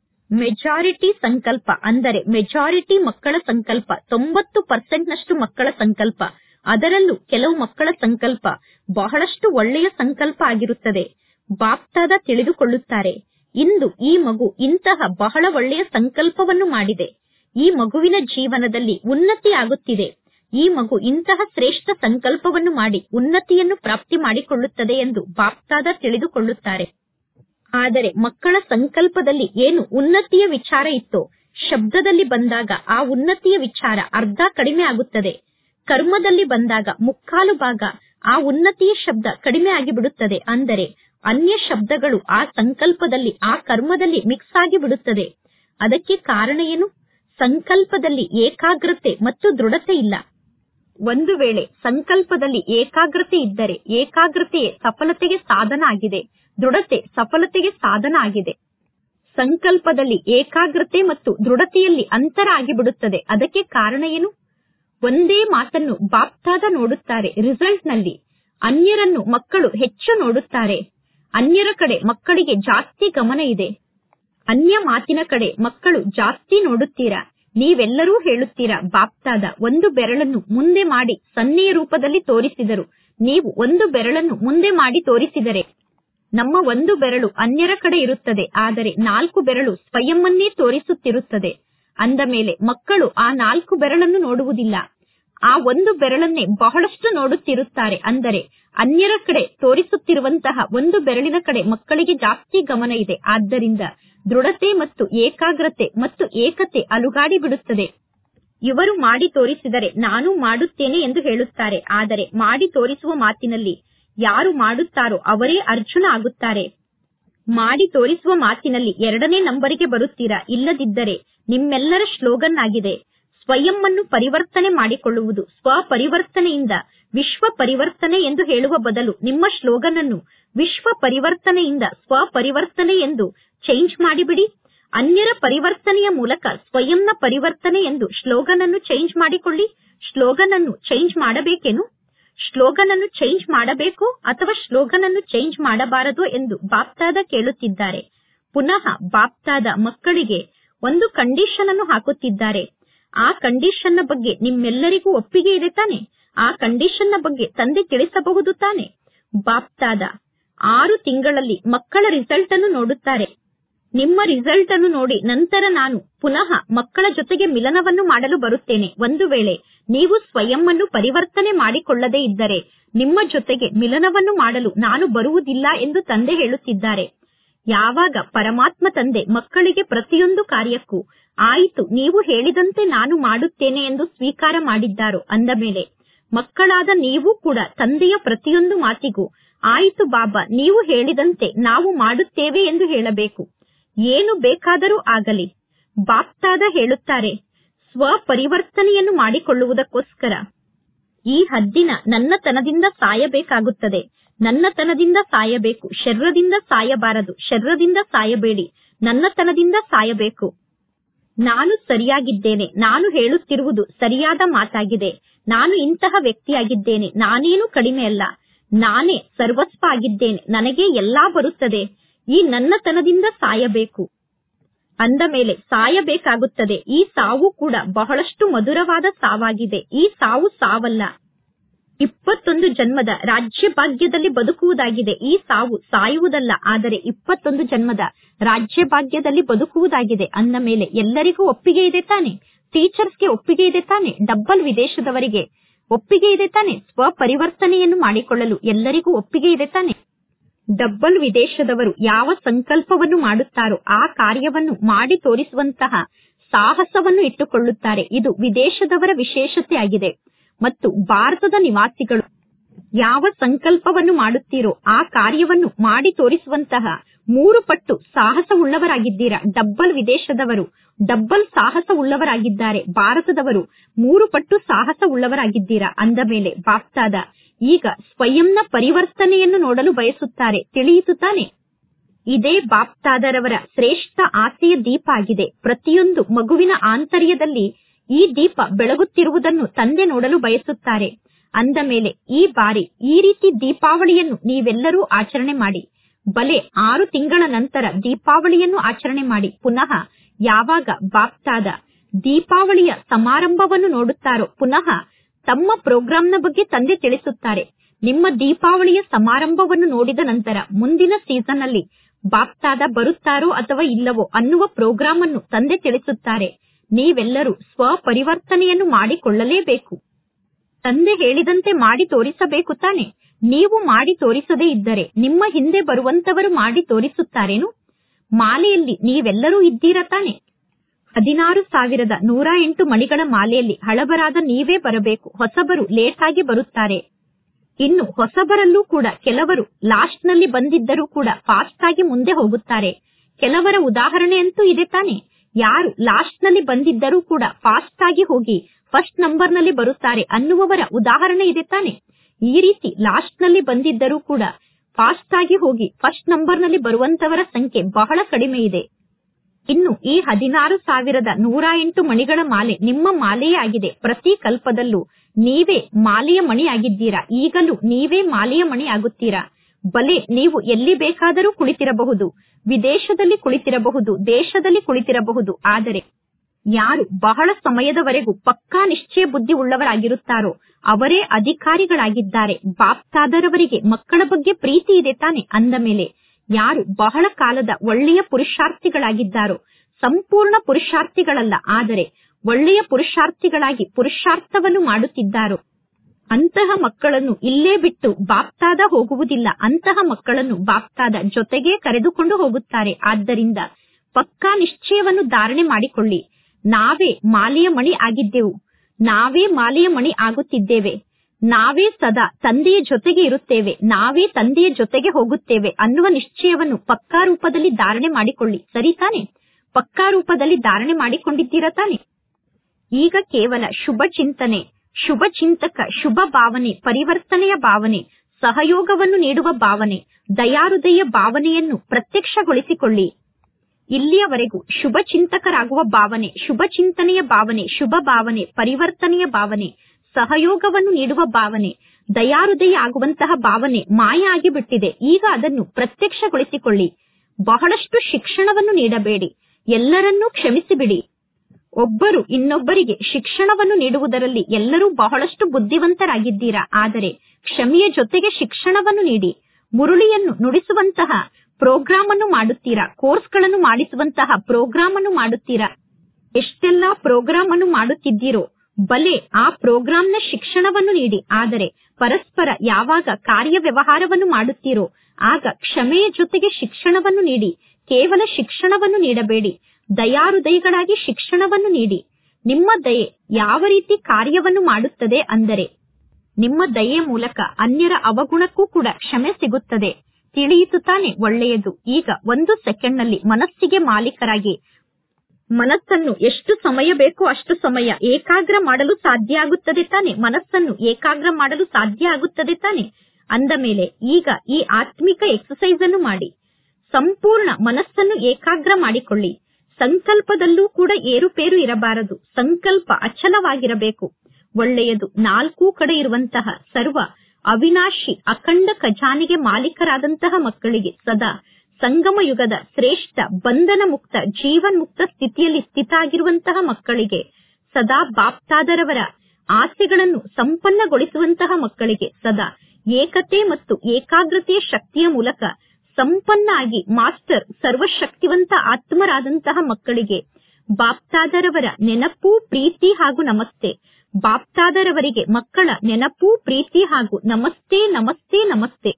ಮೆಜಾರಿಟಿ ಸಂಕಲ್ಪ ಅಂದರೆ ಮೆಜಾರಿಟಿ ಮಕ್ಕಳ ಸಂಕಲ್ಪ ತೊಂಬತ್ತು ಪರ್ಸೆಂಟ್ನಷ್ಟು ಮಕ್ಕಳ ಸಂಕಲ್ಪ ಅದರಲ್ಲೂ ಕೆಲವು ಮಕ್ಕಳ ಸಂಕಲ್ಪ ಬಹಳಷ್ಟು ಒಳ್ಳೆಯ ಸಂಕಲ್ಪ ಆಗಿರುತ್ತದೆ ಬಾಪ್ತಾದ ತಿಳಿದುಕೊಳ್ಳುತ್ತಾರೆ ಇಂದು ಈ ಮಗು ಇಂತಹ ಬಹಳ ಒಳ್ಳೆಯ ಸಂಕಲ್ಪವನ್ನು ಮಾಡಿದೆ ಈ ಮಗುವಿನ ಜೀವನದಲ್ಲಿ ಉನ್ನತಿ ಆಗುತ್ತಿದೆ ಈ ಮಗು ಇಂತಹ ಶ್ರೇಷ್ಠ ಸಂಕಲ್ಪವನ್ನು ಮಾಡಿ ಉನ್ನತಿಯನ್ನು ಪ್ರಾಪ್ತಿ ಮಾಡಿಕೊಳ್ಳುತ್ತದೆ ಎಂದು ಬಾಪ್ತಾದ ತಿಳಿದುಕೊಳ್ಳುತ್ತಾರೆ ಆದರೆ ಮಕ್ಕಳ ಸಂಕಲ್ಪದಲ್ಲಿ ಏನು ಉನ್ನತಿಯ ವಿಚಾರ ಇತ್ತೋ ಶಬ್ದದಲ್ಲಿ ಬಂದಾಗ ಆ ಉನ್ನತಿಯ ವಿಚಾರ ಅರ್ಧ ಕಡಿಮೆ ಆಗುತ್ತದೆ ಕರ್ಮದಲ್ಲಿ ಬಂದಾಗ ಮುಕ್ಕಾಲು ಭಾಗ ಆ ಉನ್ನತಿಯ ಶಬ್ದ ಕಡಿಮೆ ಆಗಿಬಿಡುತ್ತದೆ ಅಂದರೆ ಅನ್ಯ ಶಬ್ದಗಳು ಆ ಸಂಕಲ್ಪದಲ್ಲಿ ಆ ಕರ್ಮದಲ್ಲಿ ಮಿಕ್ಸ್ ಆಗಿ ಬಿಡುತ್ತದೆ ಅದಕ್ಕೆ ಕಾರಣ ಏನು ಸಂಕಲ್ಪದಲ್ಲಿ ಏಕಾಗ್ರತೆ ಮತ್ತು ದೃಢತೆ ಇಲ್ಲ ಒಂದು ವೇಳೆ ಸಂಕಲ್ಪದಲ್ಲಿ ಏಕಾಗ್ರತೆ ಇದ್ದರೆ ಏಕಾಗ್ರತೆಯೇ ಸಫಲತೆಗೆ ಸಾಧನ ಆಗಿದೆ ದೃಢತೆ ಸಫಲತೆಗೆ ಸಾಧನ ಆಗಿದೆ ಸಂಕಲ್ಪದಲ್ಲಿ ಏಕಾಗ್ರತೆ ಮತ್ತು ದೃಢತೆಯಲ್ಲಿ ಅಂತರ ಆಗಿಬಿಡುತ್ತದೆ ಅದಕ್ಕೆ ಕಾರಣ ಏನು ಒಂದೇ ಮಾತನ್ನು ಬಾಪ್ತಾದ ನೋಡುತ್ತಾರೆ ರಿಸಲ್ಟ್ ನಲ್ಲಿ ಅನ್ಯರನ್ನು ಮಕ್ಕಳು ಹೆಚ್ಚು ನೋಡುತ್ತಾರೆ ಅನ್ಯರ ಕಡೆ ಮಕ್ಕಳಿಗೆ ಜಾಸ್ತಿ ಗಮನ ಇದೆ ಅನ್ಯ ಮಾತಿನ ಕಡೆ ಮಕ್ಕಳು ಜಾಸ್ತಿ ನೋಡುತ್ತೀರಾ ನೀವೆಲ್ಲರೂ ಹೇಳುತ್ತೀರಾ ಬಾಪ್ತಾದ ಒಂದು ಬೆರಳನ್ನು ಮುಂದೆ ಮಾಡಿ ಸನ್ನೆಯ ರೂಪದಲ್ಲಿ ತೋರಿಸಿದರು ನೀವು ಒಂದು ಬೆರಳನ್ನು ಮುಂದೆ ಮಾಡಿ ತೋರಿಸಿದರೆ ನಮ್ಮ ಒಂದು ಬೆರಳು ಅನ್ಯರ ಕಡೆ ಇರುತ್ತದೆ ಆದರೆ ನಾಲ್ಕು ಬೆರಳು ಸ್ವಯಂವನ್ನೇ ತೋರಿಸುತ್ತಿರುತ್ತದೆ ಅಂದ ಮೇಲೆ ಮಕ್ಕಳು ಆ ನಾಲ್ಕು ಬೆರಳನ್ನು ನೋಡುವುದಿಲ್ಲ ಆ ಒಂದು ಬೆರಳನ್ನೇ ಬಹಳಷ್ಟು ನೋಡುತ್ತಿರುತ್ತಾರೆ ಅಂದರೆ ಅನ್ಯರ ಕಡೆ ತೋರಿಸುತ್ತಿರುವಂತಹ ಒಂದು ಬೆರಳಿನ ಕಡೆ ಮಕ್ಕಳಿಗೆ ಜಾಸ್ತಿ ಗಮನ ಇದೆ ಆದ್ದರಿಂದ ದೃಢತೆ ಮತ್ತು ಏಕಾಗ್ರತೆ ಮತ್ತು ಏಕತೆ ಅಲುಗಾಡಿ ಬಿಡುತ್ತದೆ ಇವರು ಮಾಡಿ ತೋರಿಸಿದರೆ ನಾನು ಮಾಡುತ್ತೇನೆ ಎಂದು ಹೇಳುತ್ತಾರೆ ಆದರೆ ಮಾಡಿ ತೋರಿಸುವ ಮಾತಿನಲ್ಲಿ ಯಾರು ಮಾಡುತ್ತಾರೋ ಅವರೇ ಅರ್ಜುನ ಆಗುತ್ತಾರೆ ಮಾಡಿ ತೋರಿಸುವ ಮಾತಿನಲ್ಲಿ ಎರಡನೇ ನಂಬರಿಗೆ ಬರುತ್ತೀರಾ ಇಲ್ಲದಿದ್ದರೆ ನಿಮ್ಮೆಲ್ಲರ ಸ್ಲೋಗನ್ ಆಗಿದೆ ಸ್ವಯಂವನ್ನು ಪರಿವರ್ತನೆ ಮಾಡಿಕೊಳ್ಳುವುದು ಸ್ವಪರಿವರ್ತನೆಯಿಂದ ವಿಶ್ವ ಪರಿವರ್ತನೆ ಎಂದು ಹೇಳುವ ಬದಲು ನಿಮ್ಮ ಸ್ಲೋಗನ್ ಅನ್ನು ವಿಶ್ವ ಪರಿವರ್ತನೆಯಿಂದ ಸ್ವಪರಿವರ್ತನೆ ಎಂದು ಚೇಂಜ್ ಮಾಡಿಬಿಡಿ ಅನ್ಯರ ಪರಿವರ್ತನೆಯ ಮೂಲಕ ಸ್ವಯಂನ ಪರಿವರ್ತನೆ ಎಂದು ಸ್ಲೋಗನ್ ಅನ್ನು ಚೇಂಜ್ ಮಾಡಿಕೊಳ್ಳಿ ಸ್ಲೋಗನ್ ಅನ್ನು ಚೇಂಜ್ ಮಾಡಬೇಕೇನು ಸ್ಲೋಗನ್ ಅನ್ನು ಚೇಂಜ್ ಮಾಡಬೇಕು ಅಥವಾ ಸ್ಲೋಗನ್ ಅನ್ನು ಚೇಂಜ್ ಮಾಡಬಾರದು ಎಂದು ಬಾಪ್ತಾದ ಕೇಳುತ್ತಿದ್ದಾರೆ ಪುನಃ ಬಾಪ್ತಾದ ಮಕ್ಕಳಿಗೆ ಒಂದು ಕಂಡೀಷನ್ ಅನ್ನು ಹಾಕುತ್ತಿದ್ದಾರೆ ಆ ಕಂಡೀಷನ್ ನ ಬಗ್ಗೆ ನಿಮ್ಮೆಲ್ಲರಿಗೂ ಒಪ್ಪಿಗೆ ಇದೆ ತಾನೆ ಆ ಕಂಡೀಷನ್ ನ ಬಗ್ಗೆ ತಂದೆ ತಿಳಿಸಬಹುದು ತಾನೆ ಬಾಪ್ತಾದ ಆರು ತಿಂಗಳಲ್ಲಿ ಮಕ್ಕಳ ರಿಸಲ್ಟ್ ಅನ್ನು ನೋಡುತ್ತಾರೆ ನಿಮ್ಮ ರಿಸಲ್ಟ್ ಅನ್ನು ನೋಡಿ ನಂತರ ನಾನು ಪುನಃ ಮಕ್ಕಳ ಜೊತೆಗೆ ಮಿಲನವನ್ನು ಮಾಡಲು ಬರುತ್ತೇನೆ ಒಂದು ವೇಳೆ ನೀವು ಸ್ವಯಂವನ್ನು ಪರಿವರ್ತನೆ ಮಾಡಿಕೊಳ್ಳದೇ ಇದ್ದರೆ ನಿಮ್ಮ ಜೊತೆಗೆ ಮಿಲನವನ್ನು ಮಾಡಲು ನಾನು ಬರುವುದಿಲ್ಲ ಎಂದು ತಂದೆ ಹೇಳುತ್ತಿದ್ದಾರೆ ಯಾವಾಗ ಪರಮಾತ್ಮ ತಂದೆ ಮಕ್ಕಳಿಗೆ ಪ್ರತಿಯೊಂದು ಕಾರ್ಯಕ್ಕೂ ಆಯಿತು ನೀವು ಹೇಳಿದಂತೆ ನಾನು ಮಾಡುತ್ತೇನೆ ಎಂದು ಸ್ವೀಕಾರ ಮಾಡಿದ್ದಾರೋ ಅಂದ ಮೇಲೆ ಮಕ್ಕಳಾದ ನೀವು ಕೂಡ ತಂದೆಯ ಪ್ರತಿಯೊಂದು ಮಾತಿಗೂ ಆಯಿತು ಬಾಬಾ ನೀವು ಹೇಳಿದಂತೆ ನಾವು ಮಾಡುತ್ತೇವೆ ಎಂದು ಹೇಳಬೇಕು ಏನು ಬೇಕಾದರೂ ಆಗಲಿ ಬಾಪ್ತಾದ ಹೇಳುತ್ತಾರೆ ಸ್ವಪರಿವರ್ತನೆಯನ್ನು ಮಾಡಿಕೊಳ್ಳುವುದಕ್ಕೋಸ್ಕರ ಈ ಹದ್ದಿನ ನನ್ನತನದಿಂದ ಸಾಯಬೇಕಾಗುತ್ತದೆ ನನ್ನತನದಿಂದ ಸಾಯಬೇಕು ಶರೀರದಿಂದ ಸಾಯಬಾರದು ಶರೀರದಿಂದ ಸಾಯಬೇಡಿ ನನ್ನತನದಿಂದ ಸಾಯಬೇಕು ನಾನು ಸರಿಯಾಗಿದ್ದೇನೆ ನಾನು ಹೇಳುತ್ತಿರುವುದು ಸರಿಯಾದ ಮಾತಾಗಿದೆ ನಾನು ಇಂತಹ ವ್ಯಕ್ತಿಯಾಗಿದ್ದೇನೆ ನಾನೇನು ಕಡಿಮೆ ಅಲ್ಲ ನಾನೇ ಸರ್ವಸ್ವ ಆಗಿದ್ದೇನೆ ನನಗೆ ಎಲ್ಲಾ ಬರುತ್ತದೆ ಈ ನನ್ನತನದಿಂದ ಸಾಯಬೇಕು ಅಂದ ಮೇಲೆ ಸಾಯಬೇಕಾಗುತ್ತದೆ ಈ ಸಾವು ಕೂಡ ಬಹಳಷ್ಟು ಮಧುರವಾದ ಸಾವಾಗಿದೆ ಈ ಸಾವು ಸಾವಲ್ಲ ಇಪ್ಪತ್ತೊಂದು ಜನ್ಮದ ರಾಜ್ಯ ಭಾಗ್ಯದಲ್ಲಿ ಬದುಕುವುದಾಗಿದೆ ಈ ಸಾವು ಸಾಯುವುದಲ್ಲ ಆದರೆ ಇಪ್ಪತ್ತೊಂದು ಜನ್ಮದ ರಾಜ್ಯ ಭಾಗ್ಯದಲ್ಲಿ ಬದುಕುವುದಾಗಿದೆ ಅಂದ ಮೇಲೆ ಎಲ್ಲರಿಗೂ ಒಪ್ಪಿಗೆ ಇದೆ ತಾನೆ ಟೀಚರ್ಸ್ಗೆ ಒಪ್ಪಿಗೆ ಇದೆ ತಾನೆ ಡಬ್ಬಲ್ ವಿದೇಶದವರಿಗೆ ಒಪ್ಪಿಗೆ ಇದೆ ತಾನೆ ಸ್ವಪರಿವರ್ತನೆಯನ್ನು ಮಾಡಿಕೊಳ್ಳಲು ಎಲ್ಲರಿಗೂ ಒಪ್ಪಿಗೆ ಇದೆ ತಾನೆ ಡಬ್ಬಲ್ ವಿದೇಶದವರು ಯಾವ ಸಂಕಲ್ಪವನ್ನು ಮಾಡುತ್ತಾರೋ ಆ ಕಾರ್ಯವನ್ನು ಮಾಡಿ ತೋರಿಸುವಂತಹ ಸಾಹಸವನ್ನು ಇಟ್ಟುಕೊಳ್ಳುತ್ತಾರೆ ಇದು ವಿದೇಶದವರ ವಿಶೇಷತೆ ಆಗಿದೆ ಮತ್ತು ಭಾರತದ ನಿವಾಸಿಗಳು ಯಾವ ಸಂಕಲ್ಪವನ್ನು ಮಾಡುತ್ತೀರೋ ಆ ಕಾರ್ಯವನ್ನು ಮಾಡಿ ತೋರಿಸುವಂತಹ ಮೂರು ಪಟ್ಟು ಸಾಹಸ ಉಳ್ಳವರಾಗಿದ್ದೀರಾ ಡಬ್ಬಲ್ ವಿದೇಶದವರು ಡಬ್ಬಲ್ ಸಾಹಸ ಉಳ್ಳವರಾಗಿದ್ದಾರೆ ಭಾರತದವರು ಮೂರು ಪಟ್ಟು ಸಾಹಸ ಉಳ್ಳವರಾಗಿದ್ದೀರಾ ಅಂದ ಮೇಲೆ ಬಾಪ್ತಾದ ಈಗ ಸ್ವಯಂನ ಪರಿವರ್ತನೆಯನ್ನು ನೋಡಲು ಬಯಸುತ್ತಾರೆ ತಿಳಿಯಿತು ತಾನೆ ಇದೇ ಬಾಪ್ತಾದರವರ ಶ್ರೇಷ್ಠ ಆಸೆಯ ದೀಪ ಆಗಿದೆ ಪ್ರತಿಯೊಂದು ಮಗುವಿನ ಆಂತರ್ಯದಲ್ಲಿ ಈ ದೀಪ ಬೆಳಗುತ್ತಿರುವುದನ್ನು ತಂದೆ ನೋಡಲು ಬಯಸುತ್ತಾರೆ ಅಂದ ಮೇಲೆ ಈ ಬಾರಿ ಈ ರೀತಿ ದೀಪಾವಳಿಯನ್ನು ನೀವೆಲ್ಲರೂ ಆಚರಣೆ ಮಾಡಿ ಬಲೆ ಆರು ತಿಂಗಳ ನಂತರ ದೀಪಾವಳಿಯನ್ನು ಆಚರಣೆ ಮಾಡಿ ಪುನಃ ಯಾವಾಗ ಬಾಪ್ತಾದ ದೀಪಾವಳಿಯ ಸಮಾರಂಭವನ್ನು ನೋಡುತ್ತಾರೋ ಪುನಃ ತಮ್ಮ ಪ್ರೋಗ್ರಾಂನ ಬಗ್ಗೆ ತಂದೆ ತಿಳಿಸುತ್ತಾರೆ ನಿಮ್ಮ ದೀಪಾವಳಿಯ ಸಮಾರಂಭವನ್ನು ನೋಡಿದ ನಂತರ ಮುಂದಿನ ಸೀಸನ್ ಅಲ್ಲಿ ಬಾಪ್ತಾದ ಬರುತ್ತಾರೋ ಅಥವಾ ಇಲ್ಲವೋ ಅನ್ನುವ ಪ್ರೋಗ್ರಾಂ ಅನ್ನು ತಂದೆ ತಿಳಿಸುತ್ತಾರೆ ನೀವೆಲ್ಲರೂ ಸ್ವಪರಿವರ್ತನೆಯನ್ನು ಮಾಡಿಕೊಳ್ಳಲೇಬೇಕು ತಂದೆ ಹೇಳಿದಂತೆ ಮಾಡಿ ತೋರಿಸಬೇಕು ತಾನೆ ನೀವು ಮಾಡಿ ತೋರಿಸದೇ ಇದ್ದರೆ ನಿಮ್ಮ ಹಿಂದೆ ಬರುವಂತವರು ಮಾಡಿ ತೋರಿಸುತ್ತಾರೇನು ಮಾಲೆಯಲ್ಲಿ ನೀವೆಲ್ಲರೂ ಇದ್ದೀರಾ ತಾನೆ ಹದಿನಾರು ಸಾವಿರದ ನೂರ ಎಂಟು ಮಣಿಗಳ ಮಾಲೆಯಲ್ಲಿ ಹಳಬರಾದ ನೀವೇ ಬರಬೇಕು ಹೊಸಬರು ಲೇಟ್ ಆಗಿ ಬರುತ್ತಾರೆ ಇನ್ನು ಹೊಸಬರಲ್ಲೂ ಕೂಡ ಕೆಲವರು ಲಾಸ್ಟ್ ನಲ್ಲಿ ಬಂದಿದ್ದರೂ ಕೂಡ ಫಾಸ್ಟ್ ಆಗಿ ಮುಂದೆ ಹೋಗುತ್ತಾರೆ ಕೆಲವರ ಉದಾಹರಣೆ ಅಂತೂ ಇದೆ ತಾನೆ ಯಾರು ಲಾಸ್ಟ್ ನಲ್ಲಿ ಬಂದಿದ್ದರೂ ಕೂಡ ಫಾಸ್ಟ್ ಆಗಿ ಹೋಗಿ ಫಸ್ಟ್ ನಂಬರ್ ನಲ್ಲಿ ಬರುತ್ತಾರೆ ಅನ್ನುವವರ ಉದಾಹರಣೆ ಇದೆ ತಾನೆ ಈ ರೀತಿ ಲಾಸ್ಟ್ ನಲ್ಲಿ ಬಂದಿದ್ದರೂ ಕೂಡ ಫಾಸ್ಟ್ ಆಗಿ ಹೋಗಿ ಫಸ್ಟ್ ನಂಬರ್ ನಲ್ಲಿ ಬರುವಂತವರ ಸಂಖ್ಯೆ ಬಹಳ ಕಡಿಮೆ ಇದೆ ಇನ್ನು ಈ ಹದಿನಾರು ಸಾವಿರದ ನೂರ ಎಂಟು ಮಣಿಗಳ ಮಾಲೆ ನಿಮ್ಮ ಮಾಲೆಯೇ ಆಗಿದೆ ಪ್ರತಿ ಕಲ್ಪದಲ್ಲೂ ನೀವೇ ಮಾಲೆಯ ಮಣಿ ಆಗಿದ್ದೀರಾ ಈಗಲೂ ನೀವೇ ಮಾಲೆಯ ಮಣಿ ಆಗುತ್ತೀರಾ ಬಲೆ ನೀವು ಎಲ್ಲಿ ಬೇಕಾದರೂ ಕುಳಿತಿರಬಹುದು ವಿದೇಶದಲ್ಲಿ ಕುಳಿತಿರಬಹುದು ದೇಶದಲ್ಲಿ ಕುಳಿತಿರಬಹುದು ಆದರೆ ಯಾರು ಬಹಳ ಸಮಯದವರೆಗೂ ಪಕ್ಕಾ ನಿಶ್ಚಯ ಬುದ್ಧಿ ಉಳ್ಳವರಾಗಿರುತ್ತಾರೋ ಅವರೇ ಅಧಿಕಾರಿಗಳಾಗಿದ್ದಾರೆ ಬಾಪ್ತಾದರವರಿಗೆ ಮಕ್ಕಳ ಬಗ್ಗೆ ಪ್ರೀತಿ ಇದೆ ತಾನೆ ಅಂದ ಮೇಲೆ ಯಾರು ಬಹಳ ಕಾಲದ ಒಳ್ಳೆಯ ಪುರುಷಾರ್ಥಿಗಳಾಗಿದ್ದಾರೋ ಸಂಪೂರ್ಣ ಪುರುಷಾರ್ಥಿಗಳಲ್ಲ ಆದರೆ ಒಳ್ಳೆಯ ಪುರುಷಾರ್ಥಿಗಳಾಗಿ ಪುರುಷಾರ್ಥವನ್ನು ಮಾಡುತ್ತಿದ್ದಾರೋ ಅಂತಹ ಮಕ್ಕಳನ್ನು ಇಲ್ಲೇ ಬಿಟ್ಟು ಬಾಪ್ತಾದ ಹೋಗುವುದಿಲ್ಲ ಅಂತಹ ಮಕ್ಕಳನ್ನು ಬಾಪ್ತಾದ ಜೊತೆಗೇ ಕರೆದುಕೊಂಡು ಹೋಗುತ್ತಾರೆ ಆದ್ದರಿಂದ ಪಕ್ಕಾ ನಿಶ್ಚಯವನ್ನು ಧಾರಣೆ ಮಾಡಿಕೊಳ್ಳಿ ನಾವೇ ಮಾಲೆಯ ಮಣಿ ಆಗಿದ್ದೆವು ನಾವೇ ಮಾಲೆಯ ಮಣಿ ಆಗುತ್ತಿದ್ದೇವೆ ನಾವೇ ಸದಾ ತಂದೆಯ ಜೊತೆಗೆ ಇರುತ್ತೇವೆ ನಾವೇ ತಂದೆಯ ಜೊತೆಗೆ ಹೋಗುತ್ತೇವೆ ಅನ್ನುವ ನಿಶ್ಚಯವನ್ನು ಪಕ್ಕಾ ರೂಪದಲ್ಲಿ ಧಾರಣೆ ಮಾಡಿಕೊಳ್ಳಿ ಸರಿ ತಾನೆ ಪಕ್ಕಾ ರೂಪದಲ್ಲಿ ಧಾರಣೆ ಮಾಡಿಕೊಂಡಿದ್ದೀರಾ ತಾನೆ ಈಗ ಕೇವಲ ಶುಭ ಚಿಂತನೆ ಶುಭ ಚಿಂತಕ ಶುಭ ಭಾವನೆ ಪರಿವರ್ತನೆಯ ಭಾವನೆ ಸಹಯೋಗವನ್ನು ನೀಡುವ ಭಾವನೆ ದಯಾಹೃದಯ ಭಾವನೆಯನ್ನು ಪ್ರತ್ಯಕ್ಷಗೊಳಿಸಿಕೊಳ್ಳಿ ಇಲ್ಲಿಯವರೆಗೂ ಶುಭ ಚಿಂತಕರಾಗುವ ಭಾವನೆ ಶುಭ ಚಿಂತನೆಯ ಭಾವನೆ ಶುಭ ಭಾವನೆ ಪರಿವರ್ತನೆಯ ಭಾವನೆ ಸಹಯೋಗವನ್ನು ನೀಡುವ ಭಾವನೆ ದಯಾಹೃದಯ ಆಗುವಂತಹ ಭಾವನೆ ಮಾಯ ಆಗಿಬಿಟ್ಟಿದೆ ಈಗ ಅದನ್ನು ಪ್ರತ್ಯಕ್ಷಗೊಳಿಸಿಕೊಳ್ಳಿ ಬಹಳಷ್ಟು ಶಿಕ್ಷಣವನ್ನು ನೀಡಬೇಡಿ ಎಲ್ಲರನ್ನೂ ಕ್ಷಮಿಸಿಬಿಡಿ ಒಬ್ಬರು ಇನ್ನೊಬ್ಬರಿಗೆ ಶಿಕ್ಷಣವನ್ನು ನೀಡುವುದರಲ್ಲಿ ಎಲ್ಲರೂ ಬಹಳಷ್ಟು ಬುದ್ಧಿವಂತರಾಗಿದ್ದೀರಾ ಆದರೆ ಕ್ಷಮೆಯ ಜೊತೆಗೆ ಶಿಕ್ಷಣವನ್ನು ನೀಡಿ ಮುರುಳಿಯನ್ನು ನುಡಿಸುವಂತಹ ಪ್ರೋಗ್ರಾಂ ಅನ್ನು ಮಾಡುತ್ತೀರಾ ಕೋರ್ಸ್ಗಳನ್ನು ಮಾಡಿಸುವಂತಹ ಪ್ರೋಗ್ರಾಂ ಅನ್ನು ಮಾಡುತ್ತೀರಾ ಎಷ್ಟೆಲ್ಲಾ ಪ್ರೋಗ್ರಾಂ ಅನ್ನು ಮಾಡುತ್ತಿದ್ದೀರೋ ಬಲೆ ಆ ಪ್ರೋಗ್ರಾಂನ ಶಿಕ್ಷಣವನ್ನು ನೀಡಿ ಆದರೆ ಪರಸ್ಪರ ಯಾವಾಗ ಕಾರ್ಯ ವ್ಯವಹಾರವನ್ನು ಮಾಡುತ್ತೀರೋ ಆಗ ಕ್ಷಮೆಯ ಜೊತೆಗೆ ಶಿಕ್ಷಣವನ್ನು ನೀಡಿ ಕೇವಲ ಶಿಕ್ಷಣವನ್ನು ನೀಡಬೇಡಿ ದಯಾಹೃದಯಗಳಾಗಿ ಶಿಕ್ಷಣವನ್ನು ನೀಡಿ ನಿಮ್ಮ ದಯೆ ಯಾವ ರೀತಿ ಕಾರ್ಯವನ್ನು ಮಾಡುತ್ತದೆ ಅಂದರೆ ನಿಮ್ಮ ದಯೆಯ ಮೂಲಕ ಅನ್ಯರ ಅವಗುಣಕ್ಕೂ ಕೂಡ ಕ್ಷಮೆ ಸಿಗುತ್ತದೆ ತಿಳಿಯಿತು ತಾನೆ ಒಳ್ಳೆಯದು ಈಗ ಒಂದು ಸೆಕೆಂಡ್ ನಲ್ಲಿ ಮನಸ್ಸಿಗೆ ಮಾಲೀಕರಾಗಿ ಮನಸ್ಸನ್ನು ಎಷ್ಟು ಸಮಯ ಬೇಕೋ ಅಷ್ಟು ಸಮಯ ಏಕಾಗ್ರ ಮಾಡಲು ಸಾಧ್ಯ ಆಗುತ್ತದೆ ತಾನೆ ಮನಸ್ಸನ್ನು ಏಕಾಗ್ರ ಮಾಡಲು ಸಾಧ್ಯ ಆಗುತ್ತದೆ ತಾನೆ ಅಂದ ಮೇಲೆ ಈಗ ಈ ಆತ್ಮಿಕ ಎಕ್ಸಸೈಸ್ ಅನ್ನು ಮಾಡಿ ಸಂಪೂರ್ಣ ಮನಸ್ಸನ್ನು ಏಕಾಗ್ರ ಮಾಡಿಕೊಳ್ಳಿ ಸಂಕಲ್ಪದಲ್ಲೂ ಕೂಡ ಏರುಪೇರು ಇರಬಾರದು ಸಂಕಲ್ಪ ಅಚಲವಾಗಿರಬೇಕು ಒಳ್ಳೆಯದು ನಾಲ್ಕೂ ಕಡೆ ಇರುವಂತಹ ಸರ್ವ ಅವಿನಾಶಿ ಅಖಂಡ ಖಜಾನೆಗೆ ಮಾಲೀಕರಾದಂತಹ ಮಕ್ಕಳಿಗೆ ಸದಾ ಸಂಗಮ ಯುಗದ ಶ್ರೇಷ್ಠ ಬಂಧನ ಮುಕ್ತ ಜೀವನ್ ಮುಕ್ತ ಸ್ಥಿತಿಯಲ್ಲಿ ಸ್ಥಿತ ಆಗಿರುವಂತಹ ಮಕ್ಕಳಿಗೆ ಸದಾ ಬಾಪ್ತಾದರವರ ಆಸೆಗಳನ್ನು ಸಂಪನ್ನಗೊಳಿಸುವಂತಹ ಮಕ್ಕಳಿಗೆ ಸದಾ ಏಕತೆ ಮತ್ತು ಏಕಾಗ್ರತೆಯ ಶಕ್ತಿಯ ಮೂಲಕ ಸಂಪನ್ನ ಆಗಿ ಮಾಸ್ಟರ್ ಸರ್ವಶಕ್ತಿವಂತ ಆತ್ಮರಾದಂತಹ ಮಕ್ಕಳಿಗೆ ಬಾಪ್ತಾದರವರ ನೆನಪು ಪ್ರೀತಿ ಹಾಗೂ ನಮಸ್ತೆ ಬಾಪ್ತಾದರವರಿಗೆ ಮಕ್ಕಳ ನೆನಪು ಪ್ರೀತಿ ಹಾಗೂ ನಮಸ್ತೆ ನಮಸ್ತೆ ನಮಸ್ತೆ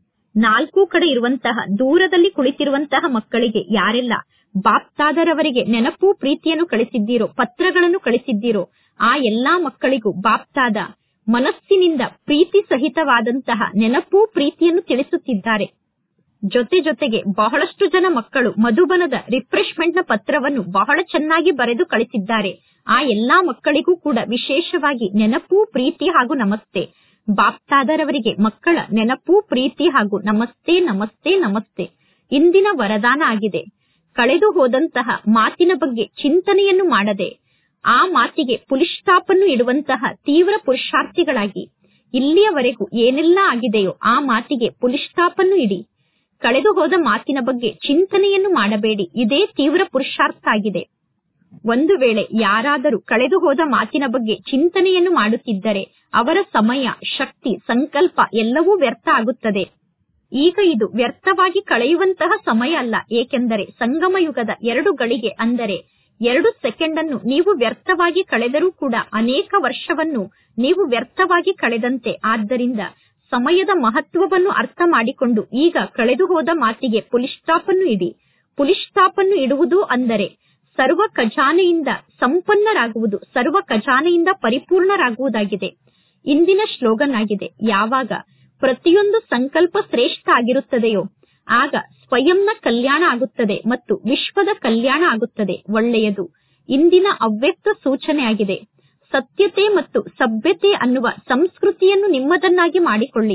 ನಾಲ್ಕು ಕಡೆ ಇರುವಂತಹ ದೂರದಲ್ಲಿ ಕುಳಿತಿರುವಂತಹ ಮಕ್ಕಳಿಗೆ ಯಾರೆಲ್ಲ ಬಾಪ್ತಾದರವರಿಗೆ ನೆನಪು ಪ್ರೀತಿಯನ್ನು ಕಳಿಸಿದ್ದೀರೋ ಪತ್ರಗಳನ್ನು ಕಳಿಸಿದ್ದೀರೋ ಆ ಎಲ್ಲಾ ಮಕ್ಕಳಿಗೂ ಬಾಪ್ತಾದ ಮನಸ್ಸಿನಿಂದ ಪ್ರೀತಿ ಸಹಿತವಾದಂತಹ ನೆನಪು ಪ್ರೀತಿಯನ್ನು ತಿಳಿಸುತ್ತಿದ್ದಾರೆ ಜೊತೆ ಜೊತೆಗೆ ಬಹಳಷ್ಟು ಜನ ಮಕ್ಕಳು ಮಧುಬನದ ರಿಫ್ರೆಶ್ಮೆಂಟ್ ನ ಪತ್ರವನ್ನು ಬಹಳ ಚೆನ್ನಾಗಿ ಬರೆದು ಕಳಿಸಿದ್ದಾರೆ ಆ ಎಲ್ಲಾ ಮಕ್ಕಳಿಗೂ ಕೂಡ ವಿಶೇಷವಾಗಿ ನೆನಪು ಪ್ರೀತಿ ಹಾಗೂ ನಮಸ್ತೆ ಬಾಪ್ತಾದರವರಿಗೆ ಮಕ್ಕಳ ನೆನಪು ಪ್ರೀತಿ ಹಾಗೂ ನಮಸ್ತೆ ನಮಸ್ತೆ ನಮಸ್ತೆ ಇಂದಿನ ವರದಾನ ಆಗಿದೆ ಕಳೆದು ಹೋದಂತಹ ಮಾತಿನ ಬಗ್ಗೆ ಚಿಂತನೆಯನ್ನು ಮಾಡದೆ ಆ ಮಾತಿಗೆ ಪುಲಿಸ್ಟಾಪನ್ನು ಇಡುವಂತಹ ತೀವ್ರ ಪುರುಷಾರ್ಥಿಗಳಾಗಿ ಇಲ್ಲಿಯವರೆಗೂ ಏನೆಲ್ಲ ಆಗಿದೆಯೋ ಆ ಮಾತಿಗೆ ಪುಲಿಸ್ಟಾಪನ್ನು ಇಡಿ ಕಳೆದು ಹೋದ ಮಾತಿನ ಬಗ್ಗೆ ಚಿಂತನೆಯನ್ನು ಮಾಡಬೇಡಿ ಇದೇ ತೀವ್ರ ಪುರುಷಾರ್ಥ ಆಗಿದೆ ಒಂದು ವೇಳೆ ಯಾರಾದರೂ ಕಳೆದು ಹೋದ ಮಾತಿನ ಬಗ್ಗೆ ಚಿಂತನೆಯನ್ನು ಮಾಡುತ್ತಿದ್ದರೆ ಅವರ ಸಮಯ ಶಕ್ತಿ ಸಂಕಲ್ಪ ಎಲ್ಲವೂ ವ್ಯರ್ಥ ಆಗುತ್ತದೆ ಈಗ ಇದು ವ್ಯರ್ಥವಾಗಿ ಕಳೆಯುವಂತಹ ಸಮಯ ಅಲ್ಲ ಏಕೆಂದರೆ ಸಂಗಮ ಯುಗದ ಎರಡು ಗಳಿಗೆ ಅಂದರೆ ಎರಡು ಸೆಕೆಂಡ್ ಅನ್ನು ನೀವು ವ್ಯರ್ಥವಾಗಿ ಕಳೆದರೂ ಕೂಡ ಅನೇಕ ವರ್ಷವನ್ನು ನೀವು ವ್ಯರ್ಥವಾಗಿ ಕಳೆದಂತೆ ಆದ್ದರಿಂದ ಸಮಯದ ಮಹತ್ವವನ್ನು ಅರ್ಥ ಮಾಡಿಕೊಂಡು ಈಗ ಕಳೆದು ಹೋದ ಮಾತಿಗೆ ಪುಲಿಸ್ಟಾಪ್ ಅನ್ನು ಇಡಿ ಪುಲಿಸ್ಟಾಪ್ ಅನ್ನು ಇಡುವುದು ಅಂದರೆ ಸರ್ವ ಖಜಾನೆಯಿಂದ ಸಂಪನ್ನರಾಗುವುದು ಸರ್ವ ಖಜಾನೆಯಿಂದ ಪರಿಪೂರ್ಣರಾಗುವುದಾಗಿದೆ ಇಂದಿನ ಶ್ಲೋಗನ್ ಆಗಿದೆ ಯಾವಾಗ ಪ್ರತಿಯೊಂದು ಸಂಕಲ್ಪ ಶ್ರೇಷ್ಠ ಆಗಿರುತ್ತದೆಯೋ ಆಗ ಸ್ವಯಂನ ಕಲ್ಯಾಣ ಆಗುತ್ತದೆ ಮತ್ತು ವಿಶ್ವದ ಕಲ್ಯಾಣ ಆಗುತ್ತದೆ ಒಳ್ಳೆಯದು ಇಂದಿನ ಅವ್ಯಕ್ತ ಸೂಚನೆಯಾಗಿದೆ ಸತ್ಯತೆ ಮತ್ತು ಸಭ್ಯತೆ ಅನ್ನುವ ಸಂಸ್ಕೃತಿಯನ್ನು ನಿಮ್ಮದನ್ನಾಗಿ ಮಾಡಿಕೊಳ್ಳಿ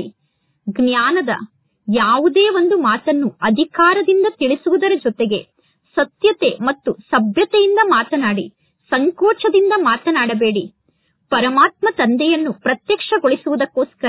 ಜ್ಞಾನದ ಯಾವುದೇ ಒಂದು ಮಾತನ್ನು ಅಧಿಕಾರದಿಂದ ತಿಳಿಸುವುದರ ಜೊತೆಗೆ ಸತ್ಯತೆ ಮತ್ತು ಸಭ್ಯತೆಯಿಂದ ಮಾತನಾಡಿ ಸಂಕೋಚದಿಂದ ಮಾತನಾಡಬೇಡಿ ಪರಮಾತ್ಮ ತಂದೆಯನ್ನು ಪ್ರತ್ಯಕ್ಷಗೊಳಿಸುವುದಕ್ಕೋಸ್ಕರ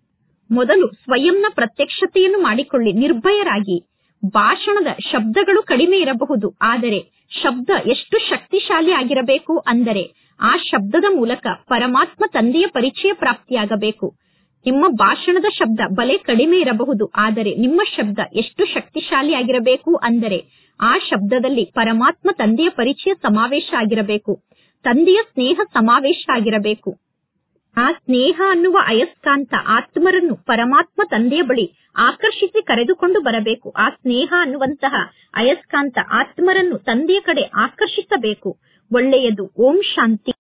ಮೊದಲು ಸ್ವಯಂನ ಪ್ರತ್ಯಕ್ಷತೆಯನ್ನು ಮಾಡಿಕೊಳ್ಳಿ ನಿರ್ಭಯರಾಗಿ ಭಾಷಣದ ಶಬ್ದಗಳು ಕಡಿಮೆ ಇರಬಹುದು ಆದರೆ ಶಬ್ದ ಎಷ್ಟು ಶಕ್ತಿಶಾಲಿ ಆಗಿರಬೇಕು ಅಂದರೆ ಆ ಶಬ್ದದ ಮೂಲಕ ಪರಮಾತ್ಮ ತಂದೆಯ ಪರಿಚಯ ಪ್ರಾಪ್ತಿಯಾಗಬೇಕು ನಿಮ್ಮ ಭಾಷಣದ ಶಬ್ದ ಬಲೆ ಕಡಿಮೆ ಇರಬಹುದು ಆದರೆ ನಿಮ್ಮ ಶಬ್ದ ಎಷ್ಟು ಶಕ್ತಿಶಾಲಿಯಾಗಿರಬೇಕು ಅಂದರೆ ಆ ಶಬ್ದದಲ್ಲಿ ಪರಮಾತ್ಮ ತಂದೆಯ ಪರಿಚಯ ಸಮಾವೇಶ ಆಗಿರಬೇಕು ತಂದೆಯ ಸ್ನೇಹ ಸಮಾವೇಶ ಆಗಿರಬೇಕು ಆ ಸ್ನೇಹ ಅನ್ನುವ ಅಯಸ್ಕಾಂತ ಆತ್ಮರನ್ನು ಪರಮಾತ್ಮ ತಂದೆಯ ಬಳಿ ಆಕರ್ಷಿಸಿ ಕರೆದುಕೊಂಡು ಬರಬೇಕು ಆ ಸ್ನೇಹ ಅನ್ನುವಂತಹ ಅಯಸ್ಕಾಂತ ಆತ್ಮರನ್ನು ತಂದೆಯ ಕಡೆ ಆಕರ್ಷಿಸಬೇಕು ಒಳ್ಳೆಯದು ಓಂ ಶಾಂತಿ